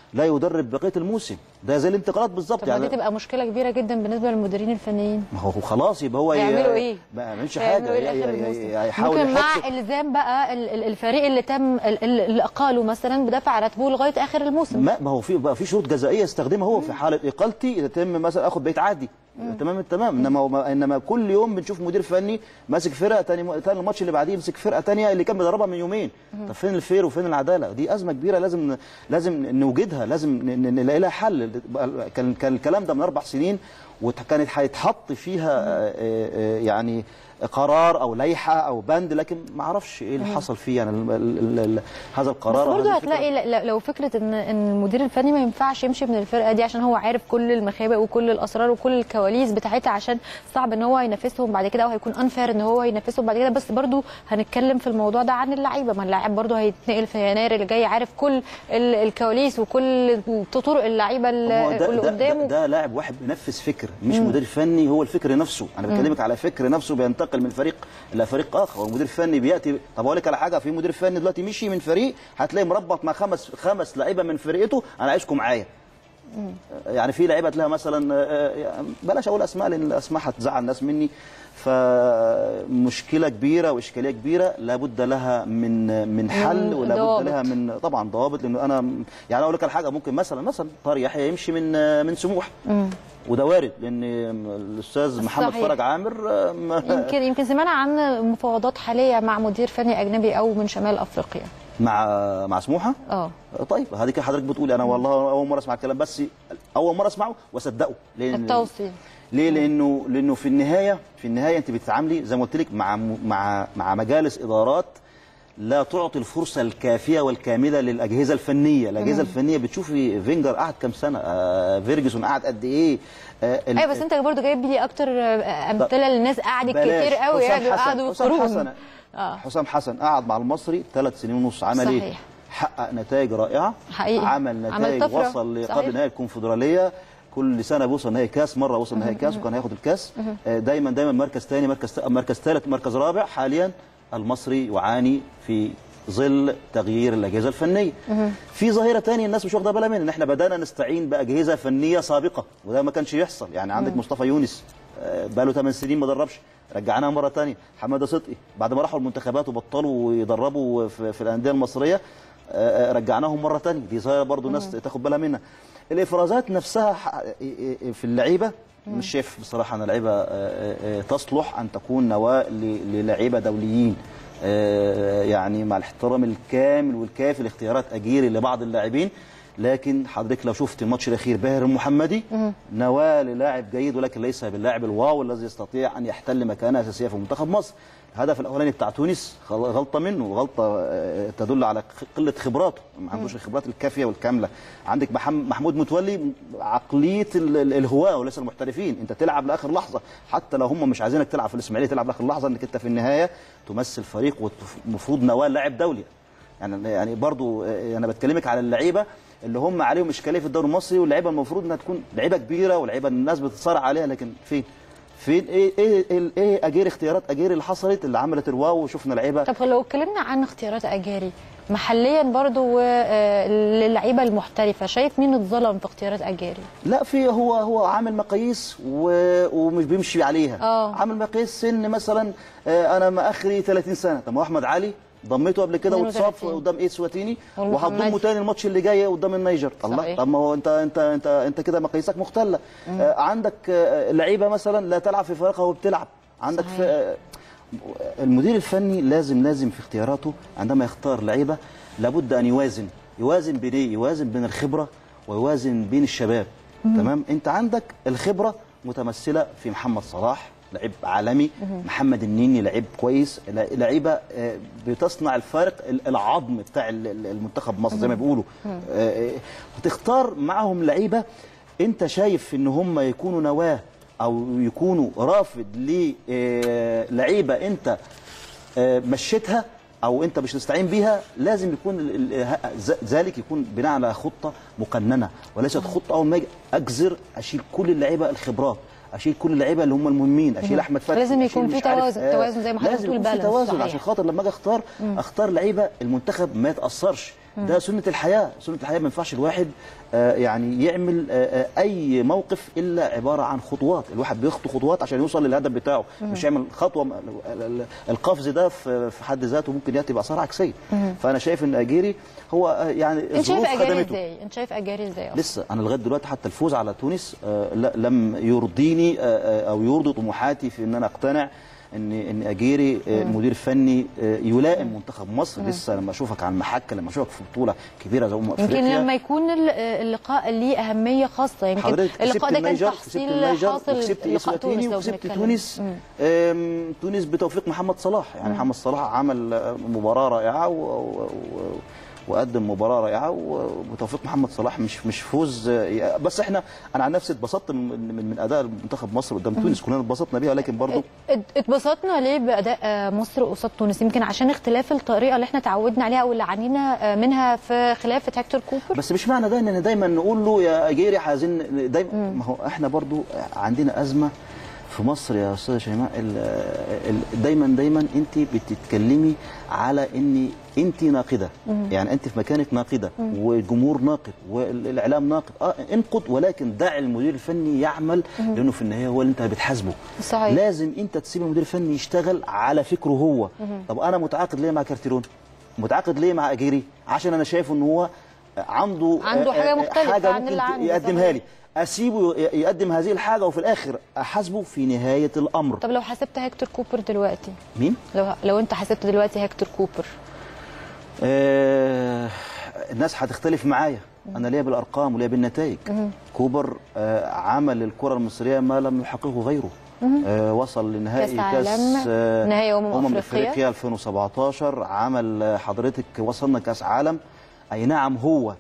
S3: لا يدرب بقيه الموسم ده زي الانتقالات بالظبط
S1: طب ما دي تبقى مشكله كبيره جدا بالنسبه للمديرين الفنيين
S3: ما هو خلاص يبقى هو ي-
S1: هيعملوا إيه؟
S3: ما يعملش
S1: هيعملوا
S3: حاجه
S1: إيه
S3: ي-
S1: لآخر
S3: ي-
S1: الموسم؟
S3: ي- يحاول
S1: ممكن
S3: يحط
S1: مع الزام بقى ال- ال- الفريق اللي تم ال- ال- اللي اقاله مثلا بدفع راتبه لغايه اخر الموسم
S3: ما ما هو في بقى في شروط جزائيه يستخدمها هو في حاله اقالتي يتم مثلا اخد بيت عادي تمام التمام انما هو- انما كل يوم بنشوف مدير فني ماسك فرقه تاني تاني الماتش اللي بعديه يمسك فرقه تانية اللي كان بيدربها من يومين طب فين الفير وفين العداله دي ازمه كبيره لازم لازم نوجدها لازم ن- ن- نلاقي لها حل كان كان الكلام ده من اربع سنين وكانت هيتحط فيها آه، آه، يعني قرار او لائحه او بند لكن ما اعرفش ايه اللي حصل فيه يعني ال- ال- ال- هذا
S1: بس
S3: القرار أو
S1: برضه
S3: هذه الفكرة.
S1: هتلاقي ل- ل- لو فكره ان ان المدير الفني ما ينفعش يمشي من الفرقه دي عشان هو عارف كل المخابئ وكل الاسرار وكل الكواليس بتاعتها عشان صعب ان هو ينافسهم بعد كده او هيكون انفير ان هو ينافسهم بعد كده بس برضه هنتكلم في الموضوع ده عن اللعيبه ما اللاعب برضه هيتنقل في يناير اللي جاي عارف كل ال- الكواليس وكل طرق اللعيبه
S3: هو
S1: اللي
S3: ده,
S1: اللي
S3: ده,
S1: قدامه
S3: ده, ده لاعب واحد بينفذ فكر مش مدير فني هو الفكر نفسه انا بكلمك على فكر نفسه بينتقل من فريق الى فريق اخر والمدير الفني بياتي طب اقول لك على حاجه في مدير فني دلوقتي مشي من فريق هتلاقي مربط مع خمس خمس لعيبه من فرقته انا عايزكم معايا يعني في لعيبه تلاقيها مثلا آه، يعني بلاش اقول اسماء لان الاسماء هتزعل الناس مني فمشكله كبيره واشكاليه كبيره لابد لها من من حل
S1: من
S3: ولابد
S1: ضوابط.
S3: لها من طبعا ضوابط لانه انا يعني اقول لك على حاجه ممكن مثلا مثلا طارق يحيى يمشي من آه، من سموح وده وارد لان الاستاذ محمد
S1: صحيح.
S3: فرج عامر آه، ما-
S1: يمكن يمكن سمعنا عن مفاوضات حاليه مع مدير فني اجنبي او من شمال افريقيا
S3: مع مع سموحه
S1: اه
S3: طيب هذه كده حضرتك بتقولي انا والله اول مره اسمع الكلام بس اول مره اسمعه واصدقه لان
S1: التوصيل
S3: ليه لانه لانه في النهايه في النهايه انت بتتعاملي زي ما قلت لك مع مع مع مجالس ادارات لا تعطي الفرصه الكافيه والكامله للاجهزه الفنيه، الاجهزه الفنيه بتشوفي فينجر قعد كام سنه، آه فيرجسون قعد قد ايه؟ آه ال-
S1: ايوه بس انت برضو جايب لي اكتر آه، امثله للناس قعدت
S3: بلاش.
S1: كتير قوي
S3: حسام
S1: قعدوا
S3: حسن.
S1: قعدوا
S3: حسام
S1: قرون
S3: حسن
S1: اه
S3: حسام حسن قعد مع المصري ثلاث سنين ونص عمل ايه؟
S1: صحيح.
S3: حقق نتائج رائعه
S1: حقيقي.
S3: عمل
S1: عمل
S3: نتائج
S1: طفرة.
S3: وصل
S1: صحيح.
S3: لقبل نهائي الكونفدراليه كل سنه بيوصل نهائي كاس مره وصل نهائي كاس وكان هياخد الكاس آه، دايما دايما مركز ثاني مركز مركز ثالث مركز رابع حاليا المصري يعاني في ظل تغيير الاجهزه الفنيه. في ظاهره ثانيه الناس مش واخده بالها منها ان احنا بدانا نستعين باجهزه فنيه سابقه وده ما كانش يحصل يعني عندك مصطفى يونس آه، بقاله 8 سنين ما دربش رجعناها مره ثانيه حماده صدقي بعد ما راحوا المنتخبات وبطلوا يدربوا في, في الانديه المصريه آه، آه، رجعناهم مره ثانيه دي ظاهره برضو الناس تاخد بالها منها الافرازات نفسها ح- في اللعيبه مش شايف بصراحه ان لعيبه آه، آه، آه، تصلح ان تكون نواه ل- للاعيبه دوليين آه، يعني مع الاحترام الكامل والكافي لاختيارات اجيري لبعض اللاعبين لكن حضرتك لو شفت الماتش الاخير باهر المحمدي نواه للاعب جيد ولكن ليس باللاعب الواو الذي يستطيع ان يحتل مكانه اساسيه في منتخب مصر الهدف الاولاني بتاع تونس غل- غلطه منه غلطه آه، تدل على خ- قله خبراته ما عندوش الخبرات الكافيه والكامله عندك محم- محمود متولي عقليه ال- ال- الهواه وليس المحترفين انت تلعب لاخر لحظه حتى لو هم مش عايزينك تلعب في الاسماعيليه تلعب لاخر لحظه انك انت في النهايه تمثل فريق والمفروض نواه لاعب دولي يعني يعني برضو آه، انا بتكلمك على اللعيبه اللي هم عليهم اشكاليه في الدوري المصري واللعيبه المفروض انها تكون لعيبه كبيره ولعيبه الناس بتتصارع عليها لكن فين؟ فين ايه ايه ايه, إيه اجير اختيارات اجير اللي حصلت اللي عملت الواو وشفنا لعيبه
S1: طب لو اتكلمنا عن اختيارات اجاري محليا برضو آه، للعيبه المحترفه شايف مين اتظلم في اختيارات اجاري
S3: لا في هو هو عامل مقاييس و... ومش بيمشي عليها
S1: آه.
S3: عامل مقاييس سن مثلا آه، انا ما اخري 30 سنه طب ما هو احمد علي ضميته قبل كده واتصاب
S1: 32.
S3: قدام ايه سواتيني
S1: والمحمدي.
S3: وهتضمه تاني الماتش اللي جاي قدام النيجر الله
S1: صحيح.
S3: طب ما هو انت انت انت انت كده مقاييسك مختله آه عندك آه لعيبه مثلا لا تلعب في فريقها وبتلعب عندك
S1: صحيح.
S3: في آه المدير الفني لازم لازم في اختياراته عندما يختار لعيبه لابد ان يوازن يوازن بين ايه يوازن بين الخبره ويوازن بين الشباب تمام انت عندك الخبره متمثله في محمد صلاح لعيب عالمي محمد النني لعيب كويس لا- لعيبه آه، بتصنع الفارق ال- العظم بتاع ال- ال- المنتخب مصر زي ما بيقولوا آه، آه، وتختار معاهم لعيبه انت شايف ان هم يكونوا نواه او يكونوا رافض للعيبه انت آه، مشيتها او انت مش تستعين بيها لازم يكون ال- ال- ه- ذ- ذلك يكون بناء على خطه مقننه وليست خطه اول ما اجي اجزر اشيل كل اللعيبه الخبرات اشيل كل اللعيبه اللي هم المهمين اشيل احمد فتحي
S1: لازم
S3: أشيل
S1: يكون
S3: مش
S1: في
S3: عارف-
S1: توازن-
S3: آه،
S1: توازن زي ما حضرتك
S3: لازم
S1: بتقول
S3: يكون في
S1: balance،
S3: توازن
S1: صحيح.
S3: عشان خاطر لما اجي اختار اختار لعيبه المنتخب ما يتاثرش ده سنه الحياه سنه الحياه ما ينفعش الواحد آه، يعني يعمل آه، آه، اي موقف الا عباره عن خطوات الواحد بيخطو خطوات عشان يوصل للهدف بتاعه مش يعمل خطوه م- ال- ال- القفز ده في في حد ذاته ممكن ياتي باثار عكسيه فانا شايف ان اجيري هو آه، يعني
S1: انت شايف
S3: الظروف
S1: اجاري
S3: خدمته
S1: ازاي انت شايف اجاري ازاي أصلاً؟
S3: لسه انا لغايه دلوقتي حتى الفوز على تونس آه، لا- لم يرضيني آه، آه، او يرضي طموحاتي في ان انا اقتنع ان ان اجيري آه، المدير الفني آه، يلائم منتخب مصر لسه لما اشوفك على المحك لما اشوفك في بطوله كبيره زي امم
S1: يمكن
S3: افريقيا
S1: لما يكون ال- اللقاء ليه اهميه خاصه يمكن
S3: حضرتك كسبت
S1: اللقاء ده كان
S3: النيجر كسبت
S1: تحصيل
S3: النيجر
S1: حاصل
S3: وكسبت
S1: لقاء
S3: اسواتيني
S1: تونس لو
S3: وكسبت
S1: بنتكلم.
S3: تونس
S1: مم.
S3: آم، تونس بتوفيق محمد صلاح يعني محمد صلاح عمل آه، مباراه رائعه و... و... و... وقدم مباراه رائعه وبتوفيق محمد صلاح مش مش فوز آه، بس احنا انا عن نفسي اتبسطت من, من, من اداء منتخب مصر قدام تونس كلنا اتبسطنا بيها ولكن برضو
S1: ات- اتبسطنا ليه باداء آه، مصر قصاد تونس يمكن عشان اختلاف الطريقه اللي احنا تعودنا عليها او اللي عانينا آه، منها في خلافه هكتور كوبر
S3: بس مش معنى ده ان دايما نقول له يا اجيري عايزين دايما ما هو احنا برضو عندنا ازمه في مصر يا استاذه شيماء ال- ال- دايما دايما انت بتتكلمي على ان انت ناقده يعني انت في مكانك ناقده والجمهور ناقد والاعلام ناقد اه انقد ولكن دع المدير الفني يعمل لانه في النهايه هو اللي انت بتحاسبه
S1: صحيح.
S3: لازم انت تسيب المدير الفني يشتغل على فكره هو طب انا متعاقد ليه مع كارتيرون متعاقد ليه مع اجيري عشان انا شايف ان هو عنده
S1: عنده حاجة مختلفة
S3: حاجة
S1: عن
S3: ممكن
S1: اللي عنده،
S3: يقدمها
S1: صحيح.
S3: لي اسيبه ي- يقدم هذه الحاجه وفي الاخر احاسبه في نهايه الامر
S1: طب لو حسبت هكتور كوبر دلوقتي
S3: مين
S1: لو لو انت حسبت دلوقتي هكتور كوبر
S3: آه الناس هتختلف معايا انا ليا بالارقام وليا بالنتائج كوبر آه عمل الكره المصريه ما لم يحققه غيره آه وصل لنهائي
S1: كأس
S3: كاس
S1: عالم،
S3: آه
S1: نهائي أمم
S3: امم
S1: أفريقيا.
S3: افريقيا 2017 عمل آه، حضرتك وصلنا كاس عالم اي نعم هو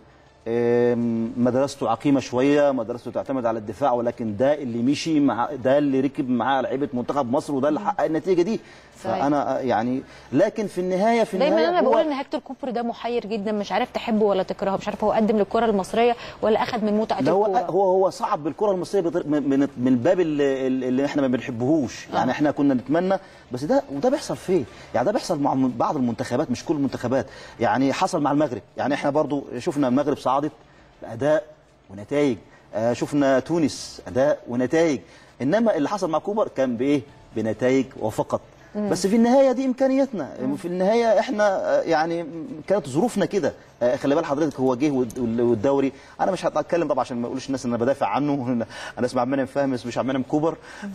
S3: آم، مدرسته عقيمه شويه مدرسته تعتمد على الدفاع ولكن ده اللي مشي مع ده اللي ركب معاه لعيبه منتخب مصر وده اللي حقق النتيجه دي
S1: صحيح.
S3: فانا آه، يعني لكن في النهايه في النهايه
S1: دايما انا
S3: هو-
S1: بقول ان هكتور كوبر ده محير جدا مش عارف تحبه ولا تكرهه مش عارف هو قدم للكره المصريه ولا اخذ من متعه
S3: لا هو
S1: الكوره
S3: هو هو صعب بالكره المصريه بطر- من من من الباب اللي, اللي احنا ما بنحبهوش يعني احنا كنا نتمنى بس ده وده بيحصل فين يعني ده بيحصل مع م- بعض المنتخبات مش كل المنتخبات يعني حصل مع المغرب يعني احنا برضو شفنا المغرب صعدت باداء ونتائج آه شفنا تونس اداء ونتائج انما اللي حصل مع كوبر كان بايه بنتائج وفقط بس في النهايه دي امكانياتنا في النهايه احنا آه، يعني كانت ظروفنا كده آه، خلي بال حضرتك هو جه والد- والدوري انا مش هتكلم طبعا عشان ما يقولوش الناس ان انا بدافع عنه انا اسمع عبد المنعم فاهم بس مش عبد المنعم كوبر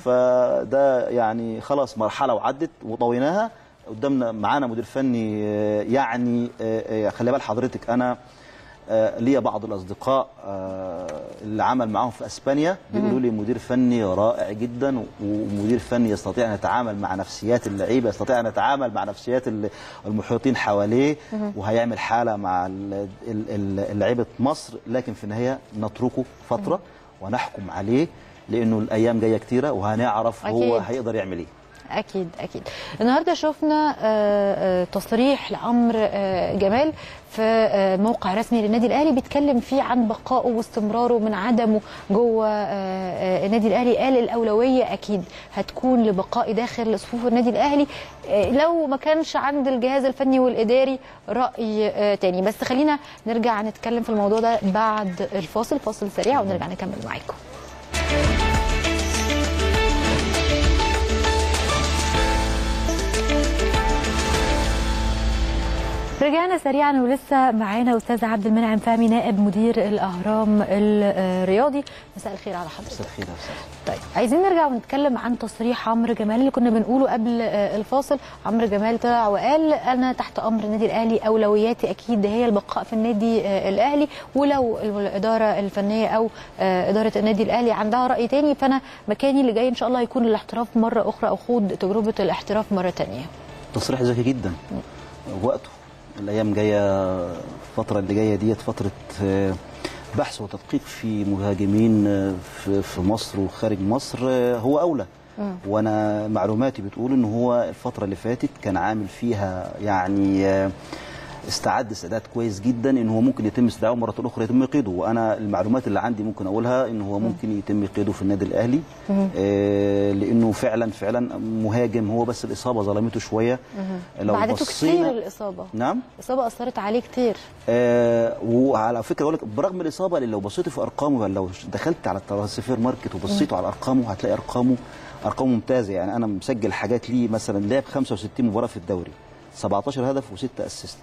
S3: فده يعني خلاص مرحله وعدت وطويناها قدامنا معانا مدير فني آه، يعني آه، آه، خلي بال حضرتك انا آه، ليا بعض الاصدقاء آه، اللي عمل معاهم في اسبانيا بيقولوا لي مدير فني رائع جدا ومدير فني يستطيع ان يتعامل مع نفسيات اللعيبه يستطيع ان يتعامل مع نفسيات ال- المحيطين حواليه وهيعمل حاله مع ال- ال- ال- لعيبه مصر لكن في النهايه نتركه فتره ونحكم عليه لانه الايام جايه كتيره وهنعرف هو
S1: أكيد.
S3: هيقدر يعمل ايه
S1: اكيد اكيد النهارده شفنا آه، آه، تصريح لعمرو آه، جمال في آه، موقع رسمي للنادي الاهلي بيتكلم فيه عن بقائه واستمراره من عدمه جوه آه، آه، النادي الاهلي قال الاولويه اكيد هتكون لبقائي داخل صفوف النادي الاهلي آه، لو ما كانش عند الجهاز الفني والاداري راي آه، تاني بس خلينا نرجع نتكلم في الموضوع ده بعد الفاصل فاصل سريع ونرجع نكمل معاكم رجعنا سريعا ولسه معانا استاذ عبد المنعم فهمي نائب مدير الاهرام الرياضي مساء الخير على حضرتك
S3: مساء الخير يا استاذ
S1: طيب عايزين نرجع ونتكلم عن تصريح عمرو جمال اللي كنا بنقوله قبل آه، الفاصل عمرو جمال طلع وقال انا تحت امر النادي الاهلي اولوياتي اكيد هي البقاء في النادي آه، الاهلي ولو الاداره الفنيه او آه، اداره النادي الاهلي عندها راي تاني فانا مكاني اللي جاي ان شاء الله هيكون الاحتراف مره اخرى او خوض تجربه الاحتراف مره تانيه
S3: تصريح ذكي جدا وقته الايام جايه الفتره اللي جايه ديت فتره آه، بحث وتدقيق في مهاجمين آه، في في مصر وخارج مصر آه، هو اولى وانا معلوماتي بتقول ان هو الفتره اللي فاتت كان عامل فيها يعني آه، استعد استعداد كويس جدا ان هو ممكن يتم استدعائه مره اخرى يتم قيده وانا المعلومات اللي عندي ممكن اقولها ان هو ممكن يتم قيده في النادي الاهلي آه لانه فعلا فعلا مهاجم هو بس الاصابه ظلمته شويه
S1: بعدته كتير الاصابه
S3: نعم
S1: الاصابه اثرت عليه كتير
S3: آه وعلى فكره اقول لك برغم الاصابه لو بصيت في ارقامه لو دخلت على الترانسفير ماركت وبصيتوا على ارقامه هتلاقي ارقامه ارقامه ممتازه يعني انا مسجل حاجات ليه مثلا لعب 65 مباراه في الدوري 17 هدف و6 اسيست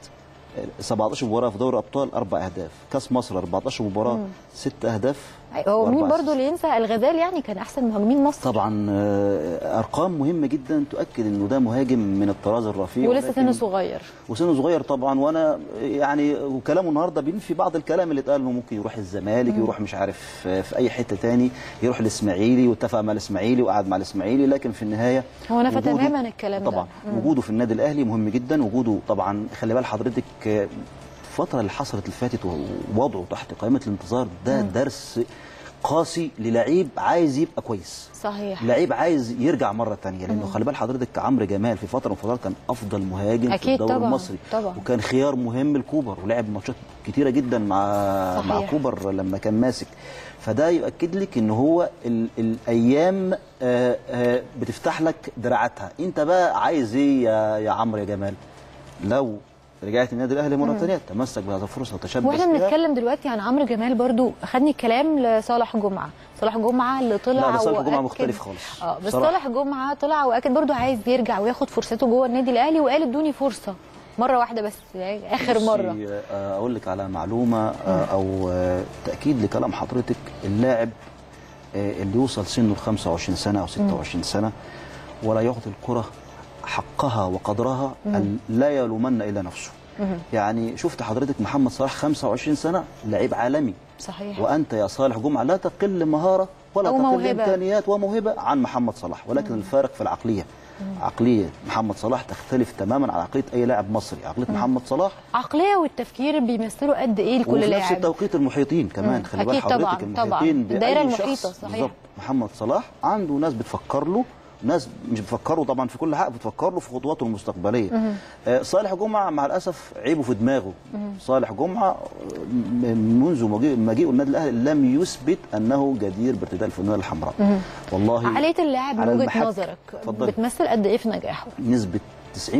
S3: 17 مباراه في دوري ابطال اربع اهداف كاس مصر 14 مباراه 6 اهداف
S1: هو مين
S3: وأربع
S1: برضو اللي ينسى الغزال يعني كان احسن مهاجمين مصر
S3: طبعا آه، ارقام مهمه جدا تؤكد انه ده مهاجم من الطراز الرفيع
S1: ولسه
S3: ولكن-
S1: سنه صغير
S3: وسنه صغير طبعا وانا يعني وكلامه النهارده بينفي بعض الكلام اللي اتقال انه ممكن يروح الزمالك يروح مش عارف في اي حته تاني يروح الاسماعيلي واتفق مع الاسماعيلي وقعد مع الاسماعيلي لكن في النهايه
S1: هو نفى
S3: وجوده-
S1: تماما الكلام ده.
S3: طبعا
S1: مم.
S3: وجوده في النادي الاهلي مهم جدا وجوده طبعا خلي بال حضرتك آه، الفتره اللي حصلت اللي فاتت ووضعه تحت قائمه الانتظار ده درس قاسي للعيب عايز يبقى كويس
S1: صحيح
S3: لعيب عايز يرجع مره تانية لانه خلي بال حضرتك عمرو جمال في فتره من الفترات كان افضل مهاجم في
S1: أكيد
S3: الدوري
S1: طبعاً،
S3: المصري
S1: طبعاً.
S3: وكان خيار مهم لكوبر ولعب ماتشات كتيره جدا مع
S1: صحيح.
S3: مع كوبر لما كان ماسك فده يؤكد لك ان هو ال الايام آه، آه، بتفتح لك دراعاتها انت بقى عايز ايه يا يا عمرو يا جمال لو رجعت النادي الاهلي مره ثانيه تمسك بهذه الفرصه وتشبث
S1: واحنا
S3: بها.
S1: بنتكلم دلوقتي عن عمرو جمال برضو خدني الكلام لصالح جمعه صالح جمعه اللي طلع
S3: لا، ده صالح جمعة
S1: وأكد-
S3: مختلف خالص.
S1: اه بس
S3: بصراحة.
S1: صالح جمعه طلع واكد برضو عايز يرجع وياخد فرصته جوه النادي الاهلي وقال ادوني فرصه مره واحده بس يعني اخر
S3: بصي،
S1: مره
S3: آه، اقول لك على معلومه آه، او آه، تاكيد لكلام حضرتك اللاعب آه، اللي يوصل سنه ل 25 سنه او 26 سنه ولا يعطي الكره حقها وقدرها أن لا يلومن الا نفسه يعني شفت حضرتك محمد صلاح 25 سنه لعيب عالمي
S1: صحيح
S3: وانت يا صالح جمعه لا تقل مهاره ولا
S1: أو
S3: تقل
S1: موهبة.
S3: امكانيات وموهبه عن محمد صلاح ولكن الفارق في العقليه عقليه محمد صلاح تختلف تماما عن عقليه اي لاعب مصري عقليه محمد صلاح
S1: عقليه والتفكير بيمثلوا قد ايه لكل
S3: وفي نفس
S1: لاعب
S3: التوقيت المحيطين كمان
S1: مم.
S3: خلي بال
S1: أكيد طبعاً،
S3: حضرتك
S1: طبعاً.
S3: المحيطين بأي
S1: الدايرة
S3: شخص
S1: المحيطة، صحيح.
S3: بالظبط محمد صلاح عنده ناس بتفكر له ناس مش بتفكروا طبعا في كل حاجه بتفكر له في خطواته المستقبليه آه صالح جمعه مع الاسف عيبه في دماغه صالح جمعه آه، م- منذ مجيء- مجيئه النادي الاهلي لم يثبت انه جدير بارتداء الفانيله الحمراء والله
S1: عقليه اللاعب من
S3: على
S1: وجهه
S3: المحك.
S1: نظرك
S3: اتفضلي.
S1: بتمثل قد ايه في نجاحه
S3: نسبة 90%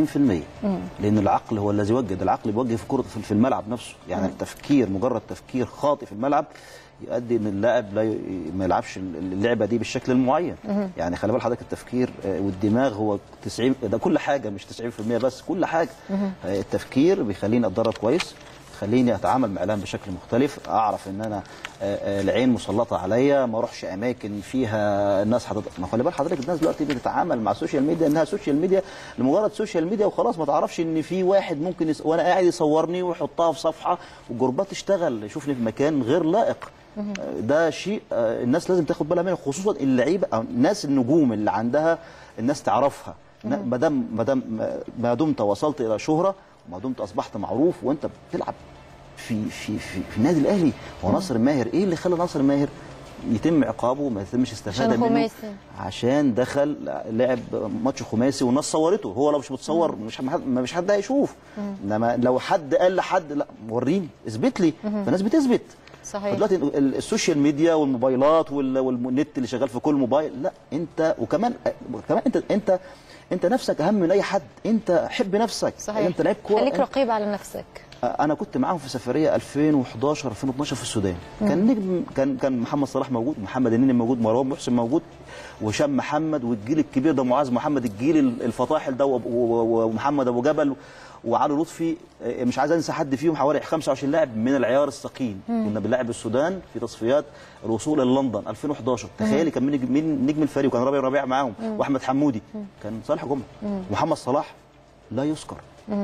S3: لأن العقل هو الذي يوجد العقل بيوجه في كرة في الملعب نفسه يعني التفكير مجرد تفكير خاطئ في الملعب يؤدي ان اللاعب لا ي... ما يلعبش اللعبه دي بالشكل المعين يعني خلي بال حضرتك التفكير آه، والدماغ هو 90 ده كل حاجه مش 90% بس كل حاجه آه، التفكير بيخليني اتدرب كويس خليني اتعامل مع الاعلام بشكل مختلف اعرف ان انا آه، آه، العين مسلطه عليا ما اروحش اماكن فيها الناس حضرتك ما خلي بال حضرتك الناس دلوقتي بتتعامل مع السوشيال ميديا انها سوشيال ميديا لمجرد سوشيال ميديا وخلاص ما تعرفش ان في واحد ممكن يس... وانا قاعد يصورني ويحطها في صفحه والجروبات تشتغل يشوفني في مكان غير لائق آه، ده شيء آه، الناس لازم تاخد بالها منه خصوصا اللعيبه أو الناس النجوم اللي عندها الناس تعرفها ما دام ما دام ما دمت وصلت الى شهره وما دمت اصبحت معروف وانت بتلعب في في في, في النادي الاهلي هو ناصر ماهر ايه اللي خلى ناصر ماهر يتم عقابه وما يتمش استفاده
S1: عشان
S3: منه
S1: خماسي.
S3: عشان دخل لعب ماتش خماسي والناس صورته هو لو مش متصور مش حد ما مش حد هيشوف انما لو حد قال لحد لا وريني اثبت لي فالناس بتثبت
S1: صحيح
S3: دلوقتي ال- السوشيال ميديا والموبايلات وال- والنت اللي شغال في كل موبايل لا انت وكمان كمان انت انت انت نفسك اهم من اي حد انت حب نفسك
S1: صحيح
S3: انت لعيب كوره
S1: خليك
S3: انت-
S1: رقيب على نفسك
S3: انا كنت معاهم في سفريه 2011 2012 في السودان كان نجم كان كان محمد صلاح موجود محمد النني موجود مروان محسن موجود وهشام محمد والجيل الكبير ده معاذ محمد الجيل الفطاحل ده وأبو- و- ومحمد ابو جبل وعلي لطفي آه، مش عايز انسى حد فيهم حوالي 25 لاعب من العيار الثقيل كنا بنلعب السودان في تصفيات الوصول الى لندن 2011 تخيلي كان مين مين نجم الفريق وكان ربيع ربيع معاهم واحمد حمودي كان صالح جمعه محمد صلاح لا يذكر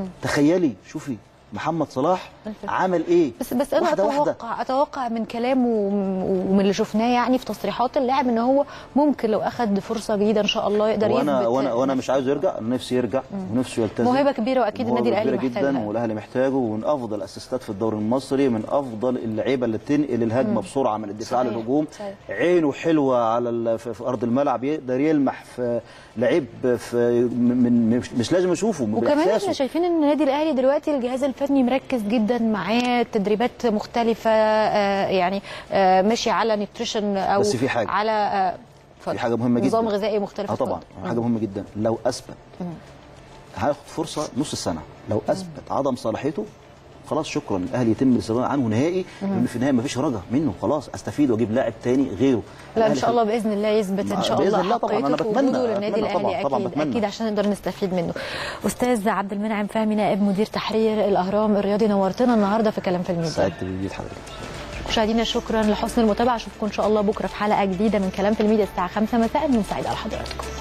S3: تخيلي شوفي محمد صلاح عمل ايه
S1: بس بس انا
S3: واحدة
S1: اتوقع
S3: واحدة.
S1: اتوقع من كلامه وم- ومن اللي شفناه يعني في تصريحات اللاعب ان هو ممكن لو اخذ فرصه جديده ان شاء الله يقدر
S3: وانا
S1: يثبت
S3: وانا وانا مش عايزه يرجع أنا نفسي يرجع ونفسه يلتزم
S1: موهبة كبيرة وأكيد
S3: موهبة
S1: النادي الأهلي
S3: كبيرة جدا
S1: محتاجها.
S3: والاهلي محتاجه ومن افضل الاسيستات في الدوري المصري من افضل اللعيبه اللي تنقل الهجمه بسرعه من الدفاع
S1: صحيح،
S3: للهجوم
S1: صحيح.
S3: عينه حلوه على ال- في في ارض الملعب يقدر يلمح في لعيب في من من- مش, مش لازم يشوفه
S1: وكمان احنا
S3: بإحساسه.
S1: شايفين ان النادي الاهلي دلوقتي الجهاز الفني مركز جدا معاه تدريبات مختلفه آه، يعني آه، ماشي على نيوتريشن او
S3: بس في حاجة.
S1: على آه، اتفضل.
S3: في حاجه مهمه جدا
S1: نظام غذائي مختلف
S3: اه طبعا
S1: اتفضل.
S3: حاجه مهمه جدا لو اثبت هياخد فرصه نص السنه لو اثبت عدم صلاحيته خلاص شكرا الاهلي يتم الاستغناء عنه نهائي لان في النهايه مفيش رجع منه خلاص استفيد واجيب لاعب تاني غيره
S1: لا ان
S3: الأهلي
S1: شاء الله باذن الله يثبت ان شاء
S3: بإذن
S1: الله
S3: الله طبعاً، أنا
S1: حقيقته في
S3: بتمنى-
S1: وجوده للنادي
S3: أتمنى طبعاً،
S1: الاهلي
S3: طبعاً
S1: اكيد
S3: بتمنى.
S1: اكيد عشان نقدر نستفيد منه استاذ عبد المنعم فهمي نائب مدير تحرير الاهرام الرياضي نورتنا النهارده في كلام في الميديا
S3: سعدت بوجود حضرتك
S1: مشاهدينا شكرا لحسن المتابعه اشوفكم ان شاء الله بكره في حلقه جديده من كلام في الميديا الساعه 5 مساء يوم سعيد على حضراتكم